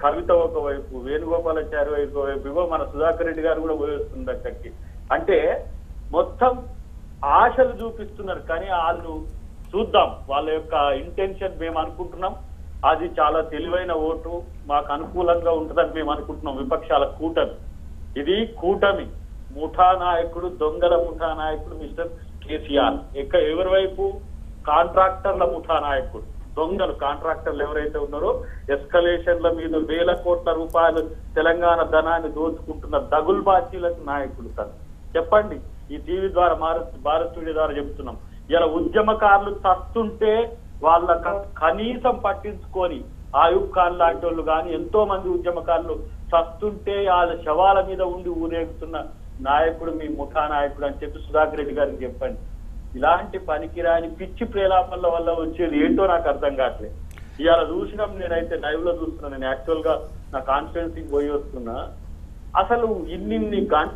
కవిత ఒకవైపు వేణుగోపాలాచారి ఒకవైపు ఇగో మన సుధాకర్ రెడ్డి గారు కూడా పోయేస్తుంది అక్కడికి అంటే మొత్తం ఆశలు చూపిస్తున్నారు కానీ వాళ్ళు చూద్దాం వాళ్ళ యొక్క ఇంటెన్షన్ మేము అనుకుంటున్నాం అది చాలా తెలివైన ఓటు మాకు అనుకూలంగా ఉంటుందని మేము అనుకుంటున్నాం విపక్షాల కూటమి ఇది కూటమి ముఠా నాయకుడు దొంగల ముఠా నాయకుడు మిస్టర్ కేసీఆర్ ఎక్క ఎవరి వైపు కాంట్రాక్టర్ల ముఠా నాయకుడు దొంగలు కాంట్రాక్టర్లు ఎవరైతే ఉన్నారో ఎస్కలేషన్ల మీద వేల కోట్ల రూపాయలు తెలంగాణ ధనాన్ని దోచుకుంటున్న దగుల్ బాచీలకు నాయకుడు తను చెప్పండి ఈ టీవీ ద్వారా భారత్ భారత్ టీవీ ద్వారా చెప్తున్నాం ఇలా ఉద్యమకారులు తస్తుంటే వాళ్ళ క- కనీసం పట్టించుకొని ఆయుబ్ ఖాన్ లాంటి వాళ్ళు కానీ ఎంతో మంది ఉద్యమకారులు చస్తుంటే వాళ్ళ శవాల మీద ఉండి ఊరేగుతున్న నాయకుడు మీ ముఠా నాయకుడు అని చెప్పి సుధాకర్ రెడ్డి గారికి చెప్పండి ఇలాంటి పనికిరాని పిచ్చి ప్రేలాపనల వల్ల వచ్చేది ఏంటో నాకు అర్థం కావట్లేదు ఇవాళ చూసినాం నేనైతే లైవ్ లో చూస్తున్నా నేను యాక్చువల్ గా నా కాన్ఫరెన్సింగ్ పోయి వస్తున్నా అసలు ఇన్నిన్ని గంట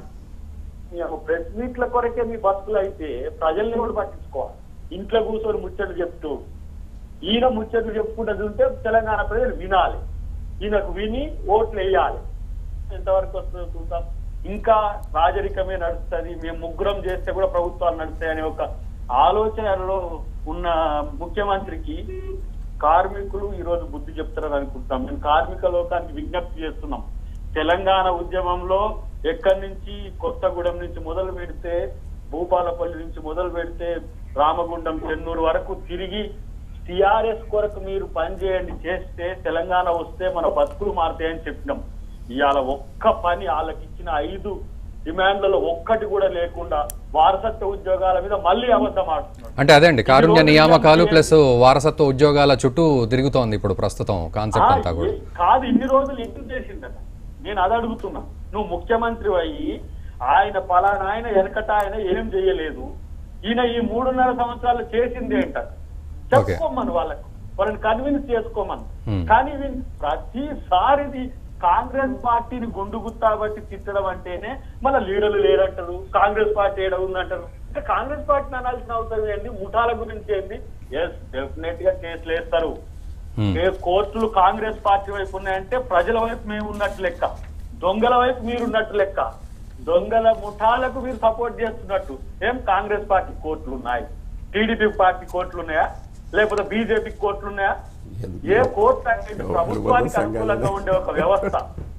ప్రెస్ మీట్ల కొరకే మీ బస్సులు అయితే ప్రజల్ని కూడా పట్టించుకోవాలి ఇంట్లో కూర్చొని ముచ్చట్లు చెప్తూ ఈయన ముచ్చట్లు చెప్పుకుంటూ ఉంటే తెలంగాణ ప్రజలు వినాలి ఈయనకు విని ఓట్లు వేయాలి ఎంతవరకు వస్తుందో చూద్దాం ఇంకా రాజరికమే నడుస్తుంది మేము ముగ్గురం చేస్తే కూడా ప్రభుత్వాలు నడుస్తాయి అనే ఒక ఆలోచనలో ఉన్న ముఖ్యమంత్రికి కార్మికులు ఈ రోజు బుద్ధి చెప్తారని అనుకుంటున్నాం మేము కార్మిక లోకానికి విజ్ఞప్తి చేస్తున్నాం తెలంగాణ ఉద్యమంలో ఎక్కడి నుంచి కొత్తగూడెం నుంచి మొదలు పెడితే భూపాలపల్లి నుంచి మొదలు పెడితే రామగుండం చెన్నూరు వరకు తిరిగి టిఆర్ఎస్ కొరకు మీరు పనిచేయండి చేస్తే తెలంగాణ వస్తే మన బతుకులు మారుతాయని చెప్పినాం ఇవాళ ఒక్క పని వాళ్ళకి ఇచ్చిన ఐదు డిమాండ్లలో ఒక్కటి కూడా లేకుండా వారసత్వ ఉద్యోగాల మీద మళ్ళీ అబద్ధం ఆడుతున్నారు అంటే అదే అండి కారుణ్య ఈరోజు నియామకాలు ఏం ప్లస్ వారసత్వ ఉద్యోగాల చుట్టూ తిరుగుతోంది ఇప్పుడు ప్రస్తుతం కాన్సెప్ట్ అంతా ఆ, కూడా ఏ- కాదు ఇన్ని రోజులు ఎందుకు చేసిందట నేను అది అడుగుతున్నా నువ్వు ముఖ్యమంత్రి అయ్యి ఆయన పలానా ఆయన వెనకట ఆయన ఏం చేయలేదు ఈయన ఈ మూడున్నర సంవత్సరాలు చేసింది ఏంట చెప్పుకోమను వాళ్ళకు వాళ్ళని కన్విన్స్ చేసుకోమను Hmm. కానీ వీళ్ళు ప్రతిసారిది కాంగ్రెస్ పార్టీని గుండు గుత్తాబట్టి తిట్టడం అంటేనే మన లీడర్లు లేరంటారు కాంగ్రెస్ పార్టీ ఏడ ఉందంటారు అంటే కాంగ్రెస్ పార్టీని అనాల్సిన అవసరం ఏంటి ముఠాల గురించి ఏంటి ఎస్ డెఫినెట్ గా కేసులు వేస్తారు Hmm. ఏ కోర్టులు కాంగ్రెస్ పార్టీ వైపు ఉన్నాయంటే ప్రజల వైపు మేము ఉన్నట్టు లెక్క దొంగల వైపు మీరు ఉన్నట్టు లెక్క దొంగల ముఠాలకు మీరు సపోర్ట్ చేస్తున్నట్టు ఏం కాంగ్రెస్ పార్టీ కోర్టులు ఉన్నాయి టీడీపీ పార్టీ కోర్టులు ఉన్నాయా లేకపోతే బీజేపీ కోర్టులు ఉన్నాయా ఏ కోర్టు అనేది ప్రభుత్వానికి అనుకూలంగా ఉండే ఒక వ్యవస్థ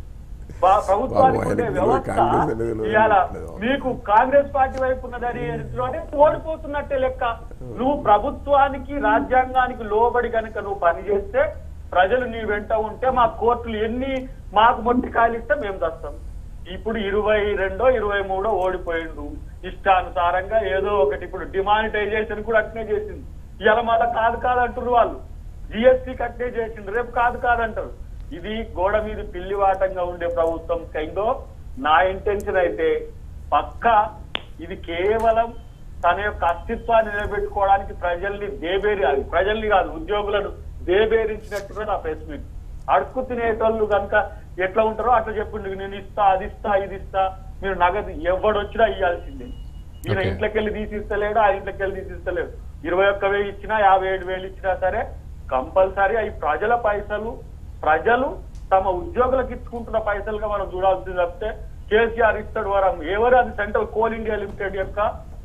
ప- ప్రభుత్వానికి బాబు, ఉండే ఆయనకి వ్యవస్థ కాంగ్రెస్ అనేది తెలియదు. ఇవాళ మీకు కాంగ్రెస్ పార్టీ వైపు ఉన్నదని ఎదురులోనే ఓడిపోతున్నట్టే లెక్క నువ్వు ప్రభుత్వానికి రాజ్యాంగానికి లోబడి కనుక నువ్వు పనిచేస్తే ప్రజలు నీ వెంట ఉంటే మా కోర్టులు ఎన్ని మాకు మొట్టి కాయలు ఇస్తే మేము దస్తాం ఇప్పుడు ఇరవై రెండో ఇరవై మూడో ఓడిపోయిండు ఇష్టానుసారంగా ఏదో ఒకటి ఇప్పుడు డిమానిటైజేషన్ కూడా అట్నే చేసింది ఇవాళ మళ్ళీ కాదు కాదు అంటారు వాళ్ళు జిఎస్టీ కట్టే చేసిండు రేపు కాదు కాదంటారు ఇది గోడ మీద పిల్లివాటంగా ఉండే ప్రభుత్వం కైందో నా ఇంటెన్షన్ అయితే పక్కా ఇది కేవలం తన యొక్క అస్తిత్వాన్ని నిలబెట్టుకోవడానికి ప్రజల్ని దేబేరి అది ప్రజల్ని కాదు ఉద్యోగులను దేబేరించినట్టుగా నా ప్రెస్ మీట్ అడుక్కు తినేటోళ్ళు కనుక ఎట్లా ఉంటారో అట్లా చెప్పిండు నేను ఇస్తా అది ఇస్తా ఇది ఇస్తా మీరు నగదు ఎవడొచ్చినా ఇవ్వాల్సిందే ఈయన Okay. ఇంట్లోకి వెళ్ళి తీసిస్తలేడు ఆ ఇంట్లోకి వెళ్ళి తీసిస్తలేడు ఇరవై ఒక్క వేలు ఇచ్చినా యాభై ఏడు వేలు ఇచ్చినా సరే కంపల్సరీ అవి ప్రజల పైసలు ప్రజలు తమ ఉద్యోగులకు ఇచ్చుకుంటున్న పైసలుగా మనం చూడాల్సింది తప్పితే కేసీఆర్ ఇస్తాడు వరం ఎవరు అది సెంట్రల్ కోల్ ఇండియా లిమిటెడ్ యొక్క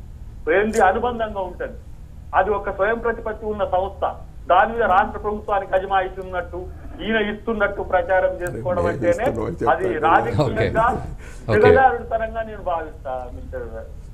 ఏంది అనుబంధంగా ఉంటుంది అది ఒక స్వయం ప్రతిపత్తి ఉన్న సంస్థ దాని మీద రాష్ట్ర ప్రభుత్వానికి అజమాయిషి ఉన్నట్టు ఈయన ఇస్తున్నట్టు ప్రచారం చేసుకోవడం నేను అంటేనే ఇస్తున్నాను అది చెప్పండి. రాజకీయంగా Okay. దిగజారుడుతనంగా నేను భావిస్తా మిస్టర్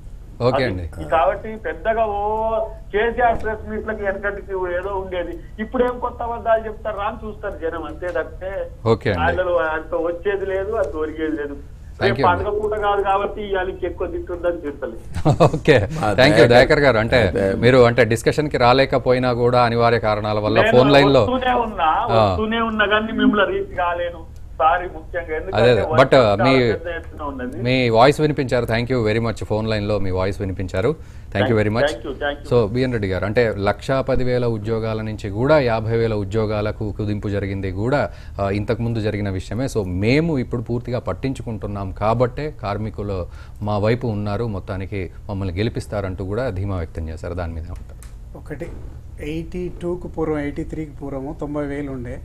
ఓకే అది- అండి ఈ కాబట్టి పెద్దగా ఓ కేసీఆర్ ప్రెస్ మీట్లకి వెనకటికి ఏదో ఉండేది ఇప్పుడు ఏం కొత్త అబద్ధాలు చెప్తారు రాని చూస్తారు జనం అంతే తప్పితే ఓకే అండి. ఆయనలో అంత వచ్చేది లేదు అది దొరికేది లేదు Thank రేపు you అండి. పండుగ పూట కాదు కాబట్టి ఇవాళ ఎక్కువ తిట్టుందని తిట్టలేదు ఓకే మా థ్యాంక్ యూ దయాకర్- దయాకర్ గారు అంటే అదే. మీరు అంటే డిస్కషన్ కి రాలేకపోయినా కూడా అనివార్య కారణాల వల్ల నేను ఫోన్ లైన్ లో వస్తూనే ఉన్నా ఆ. వస్తూనే ఉన్నా కానీ మిమ్మల్ని రీచ్ కాలేను సారీ ముఖ్యంగా అదే ఎందుకంటే అదే. బట్ వర్షం మీ చాలా పెద్ద ఎత్తున ఉన్నది మీ వాయిస్ వినిపించారు thank you very much phone line లో మీ వాయిస్ వినిపించారు thank you very much Thank you, thank you. So BN Reddy garu అంటే లక్షా పదివేల ఉద్యోగాల నుంచి కూడా యాభై వేల ఉద్యోగాలకు కుదింపు జరిగింది కూడా ఆ, ఇంతకు ముందు జరిగిన విషయమే సో మేము ఇప్పుడు పూర్తిగా పట్టించుకుంటున్నాం కాబట్టే కార్మికులు మా వైపు ఉన్నారు మొత్తానికి మమ్మల్ని గెలిపిస్తారంటూ కూడా ధీమా వ్యక్తం చేశారు దాని మీద ఉంటారు ఒకటి ఎయిటీ టూకు పూర్వం ఎయిటీ త్రీకి పూర్వము తొంభై వేలు ఉండే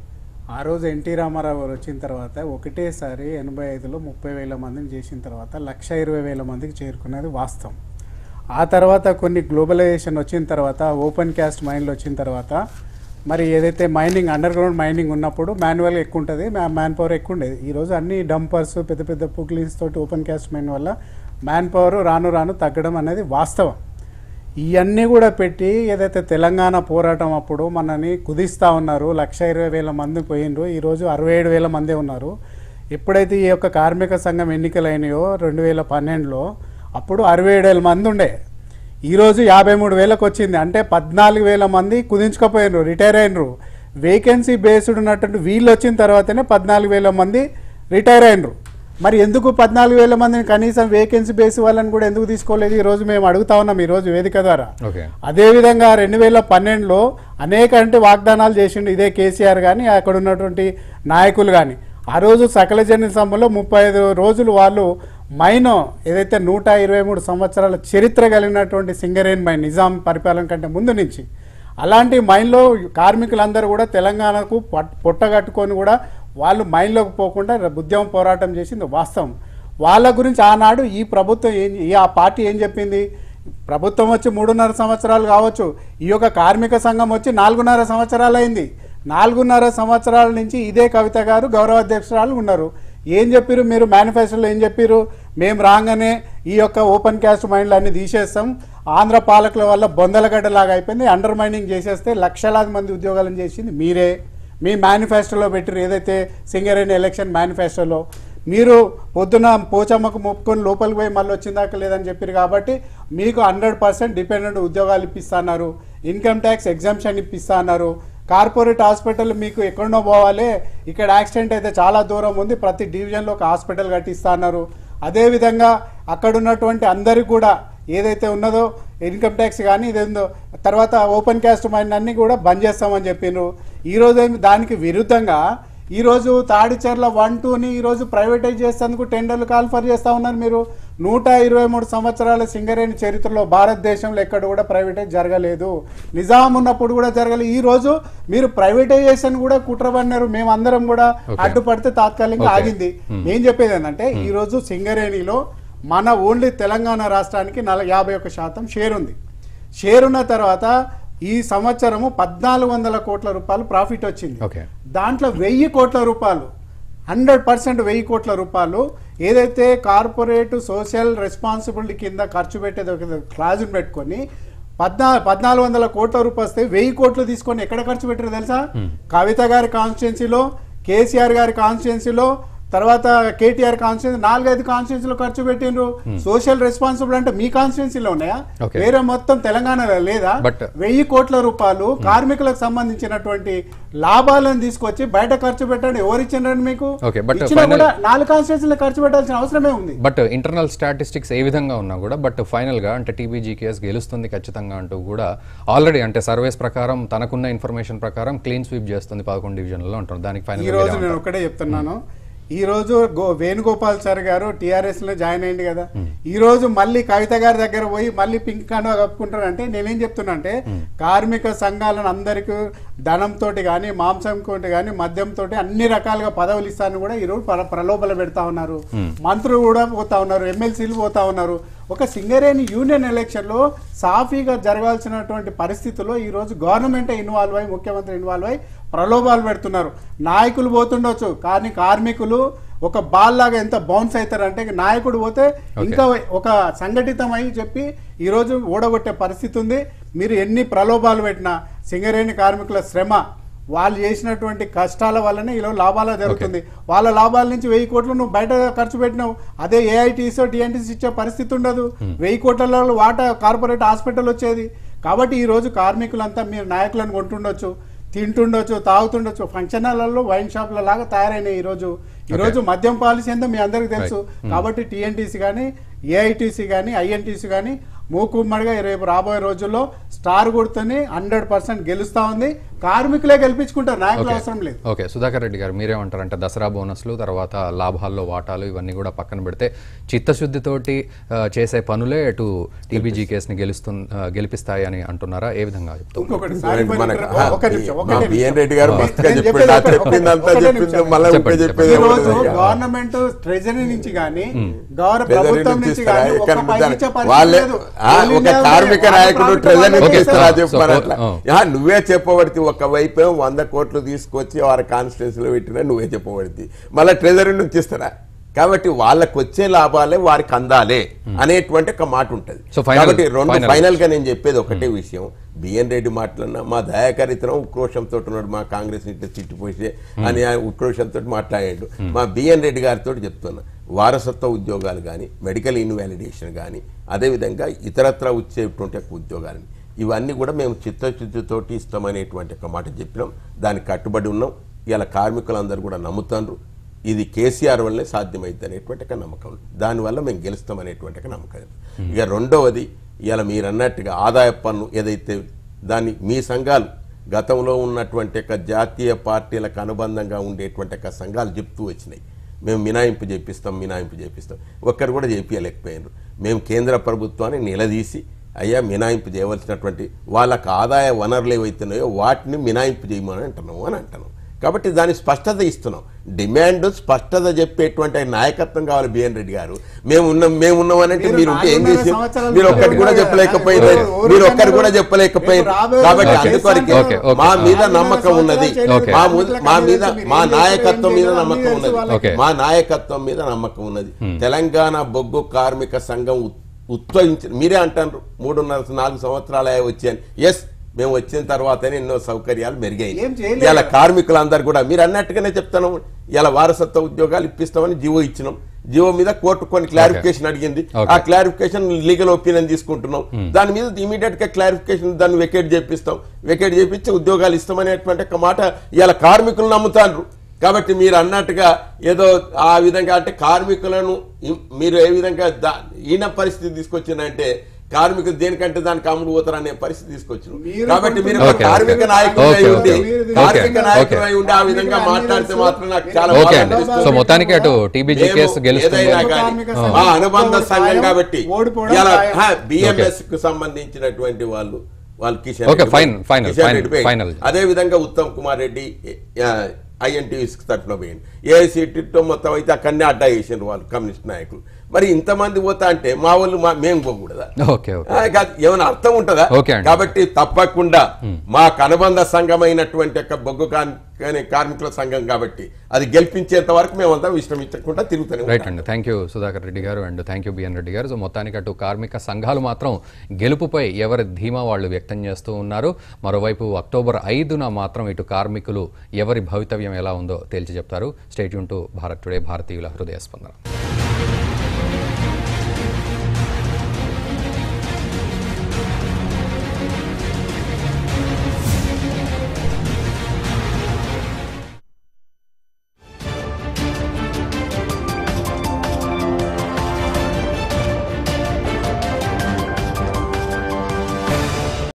ఆ రోజు ఎన్టీ రామారావు గారు వచ్చిన తర్వాత ఒకటేసారి ఎనభై ఐదులో ముప్పై వేల మందిని చేసిన తర్వాత లక్ష ఇరవై వేల మందికి చేరుకున్నది వాస్తవం ఆ తర్వాత కొన్ని గ్లోబలైజేషన్ వచ్చిన తర్వాత ఓపెన్ క్యాస్ట్ మైన్లు వచ్చిన తర్వాత మరి ఏదైతే మైనింగ్ అండర్ గ్రౌండ్ మైనింగ్ ఉన్నప్పుడు మాన్యువల్గా ఎక్కువ ఉంటుంది మ్యాన్ పవర్ ఎక్కువ ఉండేది ఈరోజు అన్ని డంపర్స్ పెద్ద పెద్ద పుక్లీన్స్ తోటి ఓపెన్ క్యాస్ట్ మైన్ వల్ల మ్యాన్ పవర్ రాను రాను తగ్గడం అనేది వాస్తవం ఇవన్నీ కూడా పెట్టి ఏదైతే తెలంగాణ పోరాటం అప్పుడు మనని కుదిస్తూ ఉన్నారు లక్ష ఇరవై వేల మంది పోయినరు ఈరోజు అరవై ఏడు వేల మందే ఉన్నారు ఎప్పుడైతే ఈ యొక్క కార్మిక సంఘం ఎన్నికలైనాయో రెండు వేల పన్నెండులో అప్పుడు అరవై ఏడు వేల మంది ఉండే ఈరోజు యాభై మూడు వేలకు వచ్చింది అంటే పద్నాలుగు వేల మంది కుదించుకపోయినరు రిటైర్ అయినరు వేకెన్సీ బేస్డ్ ఉన్నటువంటి వీళ్ళు వచ్చిన తర్వాతనే పద్నాలుగు వేల మంది రిటైర్ అయినరు మరి ఎందుకు పద్నాలుగు వేల మందిని కనీసం వేకెన్సీ బేస్ వాళ్ళని కూడా ఎందుకు తీసుకోలేదు ఈ రోజు మేము అడుగుతా ఉన్నాం ఈ రోజు వేదిక ద్వారా ఓకే అదేవిధంగా రెండు వేల పన్నెండులో అనేక అంటే వాగ్దానాలు చేసిండు ఇదే కేసీఆర్ కానీ అక్కడ ఉన్నటువంటి నాయకులు కానీ ఆ రోజు సకల జన సభలో ముప్పై ఐదు రోజులు వాళ్ళు మైన్ ఏదైతే నూట ఇరవై మూడు సంవత్సరాల చరిత్ర కలిగినటువంటి సింగరేన్ మైన్ నిజాం పరిపాలన కంటే ముందు నుంచి అలాంటి మైన్లో కార్మికులందరూ కూడా తెలంగాణకు పట్- పొట్టగట్టుకొని కూడా వాళ్ళు మైన్లోకి పోకుండా ఉద్యమం పోరాటం చేసింది వాస్తవం వాళ్ళ గురించి ఆనాడు ఈ ప్రభుత్వం ఏం ఈ ఆ పార్టీ ఏం చెప్పింది ప్రభుత్వం వచ్చి మూడున్నర సంవత్సరాలు కావచ్చు ఈ యొక్క కార్మిక సంఘం వచ్చి నాలుగున్నర సంవత్సరాలు అయింది నాలుగున్నర సంవత్సరాల నుంచి ఇదే కవిత గారు గౌరవ అధ్యక్షురాలు ఉన్నారు ఏం చెప్పారు మీరు మేనిఫెస్టోలో ఏం చెప్పారు మేము రాగానే ఈ యొక్క ఓపెన్ క్యాస్ట్ మైండ్లు అన్ని తీసేస్తాం ఆంధ్ర పాలకుల వల్ల బొందలగడ్డలాగా అయిపోయింది అండర్ మైనింగ్ చేసేస్తే లక్షలాది మంది ఉద్యోగాలను చేసింది మీరే మీ మేనిఫెస్టోలో పెట్టారు ఏదైతే సింగరేణి ఎలక్షన్ మేనిఫెస్టోలో మీరు పొద్దున పోచమ్మకు మొప్పుకొని లోపలికి పోయి మళ్ళీ వచ్చిందాక లేదని చెప్పారు కాబట్టి మీకు హండ్రెడ్ పర్సెంట్ డిపెండెంట్ ఉద్యోగాలు ఇప్పిస్తున్నారు ఇన్కమ్ ట్యాక్స్ ఎగ్జామ్షన్ ఇప్పిస్తా అన్నారు కార్పొరేట్ హాస్పిటల్ మీకు ఎక్కడనో పోవాలి ఇక్కడ యాక్సిడెంట్ అయితే చాలా దూరం ఉంది ప్రతి డివిజన్లో ఒక హాస్పిటల్ కట్టిస్తా అన్నారు అదేవిధంగా అక్కడ ఉన్నటువంటి అందరికి కూడా ఏదైతే ఉన్నదో ఇన్కమ్ ట్యాక్స్ కానీ ఇదేందో తర్వాత ఓపెన్ క్యాస్ట్ మైండ్ అన్ని కూడా బంద్ చేస్తామని చెప్పిండ్రు ఈరోజు ఏమి దానికి విరుద్ధంగా ఈరోజు తాడిచెర్ల వన్ టూని ఈరోజు ప్రైవేటైజ్ చేసేందుకు టెండర్లు కాల్ఫర్ చేస్తా ఉన్నారు మీరు నూట ఇరవై మూడు సంవత్సరాల సింగరేణి చరిత్రలో భారతదేశంలో ఎక్కడ కూడా ప్రైవేటైజ్ జరగలేదు నిజాం ఉన్నప్పుడు కూడా జరగలేదు ఈ రోజు మీరు ప్రైవేటైజేషన్ కూడా కుట్రబడినారు మేమందరం కూడా Okay. అడ్డుపడితే తాత్కాలికంగా Okay. ఆగింది నేను చెప్పేది ఏంటంటే ఈ రోజు సింగరేణిలో మన ఓన్లీ తెలంగాణ రాష్ట్రానికి నల యాభై ఒక్క శాతం షేర్ ఉంది షేర్ ఉన్న తర్వాత ఈ సంవత్సరము పద్నాలుగు వందల కోట్ల రూపాయలు ప్రాఫిట్ వచ్చింది ఓకే దాంట్లో వెయ్యి కోట్ల రూపాయలు హండ్రెడ్ పర్సెంట్ వెయ్యి కోట్ల రూపాయలు ఏదైతే కార్పొరేట్ సోషల్ రెస్పాన్సిబిలిటీ కింద ఖర్చు పెట్టేది ఒక క్లాజుని పెట్టుకొని పద్నా పద్నాలుగు వందల కోట్ల రూపాయలు వస్తే వెయ్యి కోట్లు తీసుకొని ఎక్కడ ఖర్చు పెట్టారు తెలుసా కవిత గారి కాన్స్టిట్యున్సీలో కేసీఆర్ గారి కాన్స్టిట్యున్సీలో తర్వాత కేటీఆర్ కాన్స్టిట్యున్సీ నాలుగైదు కాన్స్టిట్యున్సీలో ఖర్చు పెట్టిండ్రు సోషల్ రెస్పాన్సిబిలిటీ అంటే మీ కాన్స్టిట్యున్సీలో ఉన్నాయా Okay. వేరే మొత్తం తెలంగాణలో లేదా But- వెయ్యి కోట్ల రూపాయలు కార్మికులకు సంబంధించినటువంటి లాభాలను తీసుకొచ్చి బయట ఖర్చు పెట్టండి ఎవరు ఇచ్చిండ్రండి మీకు Okay, but ఇచ్చినా final- కూడా నాలుగు కాన్స్టిట్యూన్సీలో ఖర్చు పెట్టాల్సిన అవసరమే ఉంది బట్ ఇంటర్నల్ స్టాటిస్టిక్స్ ఏ విధంగా ఉన్నా కూడా బట్ ఫైనల్గా అంటే టీబీజీకేఎస్ గెలుస్తుంది ఖచ్చితంగా అంటూ కూడా ఆల్రెడీ అంటే సర్వేస్ ప్రకారం తనకున్న ఇన్ఫర్మేషన్ ప్రకారం క్లీన్ స్వీప్ చేస్తుంది పదకొండు డివిజన్లలో అంటారు దానికి ఈ రోజు నేను ఫైనల్ ఒకటే చెప్తున్నాను ఈ రోజు గో వేణుగోపాల్ సార్ గారు టిఆర్ఎస్ లో జాయిన్ అయ్యింది కదా ఈ రోజు మళ్ళీ కవిత గారి దగ్గర పోయి మళ్ళీ పింక్ కాండ కప్పుకుంటారు అంటే నేనేం చెప్తున్నా అంటే కార్మిక సంఘాలను అందరికీ ధనంతో కానీ మాంసంతో కానీ మద్యంతో అన్ని రకాలుగా పదవులు ఇస్తాను కూడా ఈ రోజు ప్ర- ప్రలోభాలు పెడతా ఉన్నారు మంత్రులు కూడా పోతా ఉన్నారు ఎమ్మెల్సీలు పోతా ఉన్నారు ఒక సింగరేణి యూనియన్ ఎలక్షన్ లో సాఫీగా జరగాల్సినటువంటి పరిస్థితుల్లో ఈ రోజు గవర్నమెంట్ ఇన్వాల్వ్ అయి ముఖ్యమంత్రి ఇన్వాల్వ్ అయి ప్రలోభాలు పెడుతున్నారు నాయకులు పోతుండొచ్చు కానీ కార్మికులు ఒక బాల్ లాగా ఎంత బౌన్స్ అవుతారంటే ఇక నాయకుడు పోతే ఇంకా ఒక సంఘటితమై చెప్పి ఈ రోజు ఓడగొట్టే పరిస్థితి ఉంది మీరు ఎన్ని ప్రలోభాలు పెట్టినా సింగరేణి కార్మికుల శ్రమ వాళ్ళు చేసినటువంటి కష్టాల వల్లనే ఈరోజు లాభాల జరుగుతుంది వాళ్ళ లాభాల నుంచి వెయ్యి కోట్లు నువ్వు బయట ఖర్చు పెట్టినావు అదే ఏఐటీసీ టీఎన్టీసీ ఇచ్చే పరిస్థితి ఉండదు వెయ్యి కోట్లలో వాటా కార్పొరేట్ హాస్పిటల్ వచ్చేది కాబట్టి ఈ రోజు కార్మికులంతా మీరు నాయకులను కొంటుండొచ్చు తింటుండొచ్చు తాగుతుండొచ్చు ఫంక్షన్ హాల్లో వైన్ షాప్ల లాగా తయారైనాయి ఈ రోజు ఈ రోజు మద్యం పాలసీ ఏందో మీ అందరికి తెలుసు కాబట్టి టీఎన్టీసీ కానీ ఏఐటీసీ కానీ ఐఎన్టీసీ కానీ మూకుమ్మడిగా రేపు రాబోయే రోజుల్లో స్టార్ గుర్తుని హండ్రెడ్ పర్సెంట్ గెలుస్తా ఉంది కార్మికులే గెలిపించుకుంటారు నాయకులు ఓకే అవసరం లేదు ఓకే సుధాకర్ రెడ్డి గారు మీరేమంటారు అంటే దసరా బోనస్లు తర్వాత లాభాల్లో వాటాలు ఇవన్నీ కూడా పక్కన పెడితే చిత్తశుద్ధితోటి ఆ, చేసే పనులే అటు టీబీజీ కేసుని గెలుస్తు ఆ, గెలిపిస్తాయి అని అంటున్నారా ఏ విధంగా చెప్తారు ఇంకొకటి సాయి మనకు పనికర్- ఒక నిమిషం, మా ఒకటే బిఎన్ నిమిషం. రెడ్డి గారు నేను మస్తుగా చెప్పేది చెప్పాడు ఆ ఒకటే- చెప్పిందంతా ఒకటే చెప్పింది నిమిషం. మళ్ళీ ఇంకో చెప్పండి, చెప్పేది ఈ ఏమో రోజు లేదు. గవర్నమెంట్ ట్రెజరీ నుంచి కానీ గౌరవ ట్రెజరీ ప్రభుత్వం నుంచి నుంచి ఇస్తారా? కానీ ఎక్కడ ఒక్క పైసా ఇచ్చే పరిస్థితి వాళ్ళే లేదు. ఆ, All ఒక India కార్మిక వాళ్ళ నాయకుడు ప్రభుత్వం ట్రెజరీ వాళ్ళే ఓకే, ఇస్తారా సో- చెప్పారు సో- అట్లా ఆ. యా, నువ్వే చెప్పబడితే ఒక వైపు వంద కోట్లు తీసుకొచ్చి వారి కాన్స్టిట్యూన్సీలో పెట్టినా నువ్వే చెప్పబడితే మళ్ళీ ట్రెజరీ నుంచి ఇస్తారా కాబట్టి వాళ్ళకి వచ్చే లాభాలే వారికి అందాలే అనేటువంటి ఒక మాట ఉంటుంది సో final- కాబట్టి రెండు final. ఫైనల్ గా నేను చెప్పేది ఒకటే విషయం బిఎన్ రెడ్డి మాట్లాడినా మా దయాకరితనం ఉక్రోషంతో ఉన్నాడు మా కాంగ్రెస్ ఇంటి తిట్టిపోసే అని ఆ ఉక్రోషంతో మాట్లాడాడు మా బిఎన్ రెడ్డి గారితో చెప్తున్నా వారసత్వ ఉద్యోగాలు కానీ మెడికల్ ఇన్వాలిడేషన్ కానీ అదేవిధంగా ఇతరత్ర వచ్చేటువంటి యొక్క ఉద్యోగాలని ఇవన్నీ కూడా మేము చిత్తశుద్ధితోటి ఇస్తామనేటువంటి ఒక మాట చెప్పినాం దానికి కట్టుబడి ఉన్నాం ఇలా కార్మికులందరూ కూడా నమ్ముతారు ఇది కేసీఆర్ వల్లే సాధ్యమైంది అనేటువంటి ఒక నమ్మకం ఉంది. దానివల్ల మేము గెలుస్తాం అనేటువంటి ఒక నమ్మకం ఉంది. ఇక రెండవది ఇలా మీరు అన్నట్టుగా ఆదాయ పన్ను ఏదైతే దాన్ని మీ సంఘాలు గతంలో ఉన్నటువంటి ఒక జాతీయ పార్టీలకు అనుబంధంగా ఉండేటువంటి ఒక సంఘాలు చెప్తూ వచ్చినాయి మేము మినాయింపు చేపిస్తాం మినాయింపు చేపిస్తాం ఒక్కరు కూడా చేపించలేకపోయినారు మేము కేంద్ర ప్రభుత్వాన్ని నిలదీసి అయ్యా మినాయింపు చేయవలసినటువంటి వాళ్ళకు ఆదాయ వనరులు ఏవైతున్నాయో వాటిని మినాయింపు చేయమని అంటున్నాము అని అంటున్నాం కాబట్టి దాని స్పష్టత ఇస్తున్నాం డిమాండ్ స్పష్టత చెప్పేటువంటి నాయకత్వం కావాలి బిఎన్ రెడ్డి గారు మేము ఉన్నాం మేము ఉన్నాం అని అంటే మీరు మీరు ఉంటే ఏం నాలుగున్నర చేసి సంవత్సరాలు మీరు ఒక్కటి కూడా ఉన్నారు కదా. చెప్పలేకపోయింది ఎవరు- మీరు ఒక్కరు ఎవరు కూడా చెప్పలేకపోయింది రేపు రాబోయే కాబట్టి రోజుల్లో అందుకొరకే ఓకే, ఓకే. మా మీద నాలుగున్నర నమ్మకం ఉన్నది సంవత్సరాలు ఓకే. మా చేయలేదు. ము- మా మీద మీరు మా ఏం చేశారు, నాయకత్వం ఏం మీద చేయలేదు, నమ్మకం అన్నీ ఉన్నది తెలుసు వాళ్ళకి. ఓకే. మా నాయకత్వం మీద నమ్మకం ఉన్నది తెలంగాణ బొగ్గు కార్మిక సంఘం ఉత్- ఉత్సవించి మీరే అంటారు మూడున్నర నాలుగు సంవత్సరాలు వచ్చాను ఎస్ మేము వచ్చిన తర్వాతనే ఎన్నో సౌకర్యాలు ఏం మెరుగయ్యాయి చేయలేదు. ఇలా కార్మికులందరూ కూడా మీరు అన్నట్టుగానే చెప్తాను ఇలా వారసత్వ ఉద్యోగాలు ఇప్పిస్తామని జీవో ఇచ్చినాం జీవో మీద కోర్టు కొన్ని క్లారిఫికేషన్ అడిగింది Okay. ఆ క్లారిఫికేషన్ లీగల్ ఒపీనియన్ తీసుకుంటున్నాం దాని మీద ఇమీడియట్ గా క్లారిఫికేషన్ దాన్ని వెకేట్ చేపిస్తాం వెకేట్ చేపించి ఉద్యోగాలు ఇస్తామనేటువంటి ఒక మాట ఇలా కార్మికులు నమ్ముతారు కాబట్టి మీరు అన్నట్టుగా ఏదో ఆ విధంగా అంటే కార్మికులను ఇం- మీరు ఏ విధంగా దా- ఈయన పరిస్థితి తీసుకొచ్చిందంటే కార్మికులు దేనికంటే దానికి అమ్ముడు పోతారు అనే పరిస్థితి తీసుకొచ్చారు మీరు కాబట్టి మీరు ఒక ఓకే, కార్మిక ఓకే. నాయకులు ఓకే, ఉండి ఓకే. కార్మిక ఓకే. నాయకులు ఓకే. ఉండి ఆ విధంగా మాట్లాడితే మాత్రం నాకు చాలా ఓకే బాధ అండి అనిపిస్తుంది. సో మొత్తానికి అటు టీబీజీ మేము కేసు గెలుస్తుంది ఏదైనా కానీ కార్మిక సంఘం మా అనుబంధ సంఘం కాబట్టి ఓడిపోవడం ఇలా ఖాయం. బిఎంఎస్ కు సంబంధించినటువంటి వాళ్ళు వాళ్ళు Kishan okay, Reddy, fine, final, Kishan final, Reddy పోయింది. ఫైనల్. అదే విధంగా ఉత్తమ్ కుమార్ రెడ్డి ఐఎన్టీవీస్ తరఫున పోయింది ఏఐసిటీతో మొత్తం అయితే అక్కడనే అడ్డా చేసిండ్రు వాళ్ళు కమ్యూనిస్ట్ నాయకులు మరి ఇంతమంది పోతా అంటే మా వాళ్ళు మా మేము పోకూడదా ఓకే ఓకే ఆ, కాదు, ఏమైనా అర్థం ఉంటుందా ఓకే అండి. కాబట్టి తప్పకుండా మా అనుబంధ సంఘమైనటువంటి యొక్క బొగ్గు కాన్- కాని కార్మికుల సంఘం కాబట్టి అది గెలిపించేంత వరకు మేమంతా విశ్రమించకుండా తిరుగుతూనే ఉంటాం. రైట్ అండి thank you Sudhakar Reddy garu and thank you BN Reddy garu so మొత్తానికి అటు కార్మిక సంఘాలు మాత్రం గెలుపుపై ఎవరి ధీమా వాళ్ళు వ్యక్తం చేస్తూ ఉన్నారు మరోవైపు అక్టోబర్ ఐదున మాత్రం ఇటు కార్మికులు ఎవరి భవితవ్యం ఎలా ఉందో తేల్చి చెప్తారు స్టేట్ యూన్ టు భారత్ టుడే భారతీయుల హృదయ స్పందన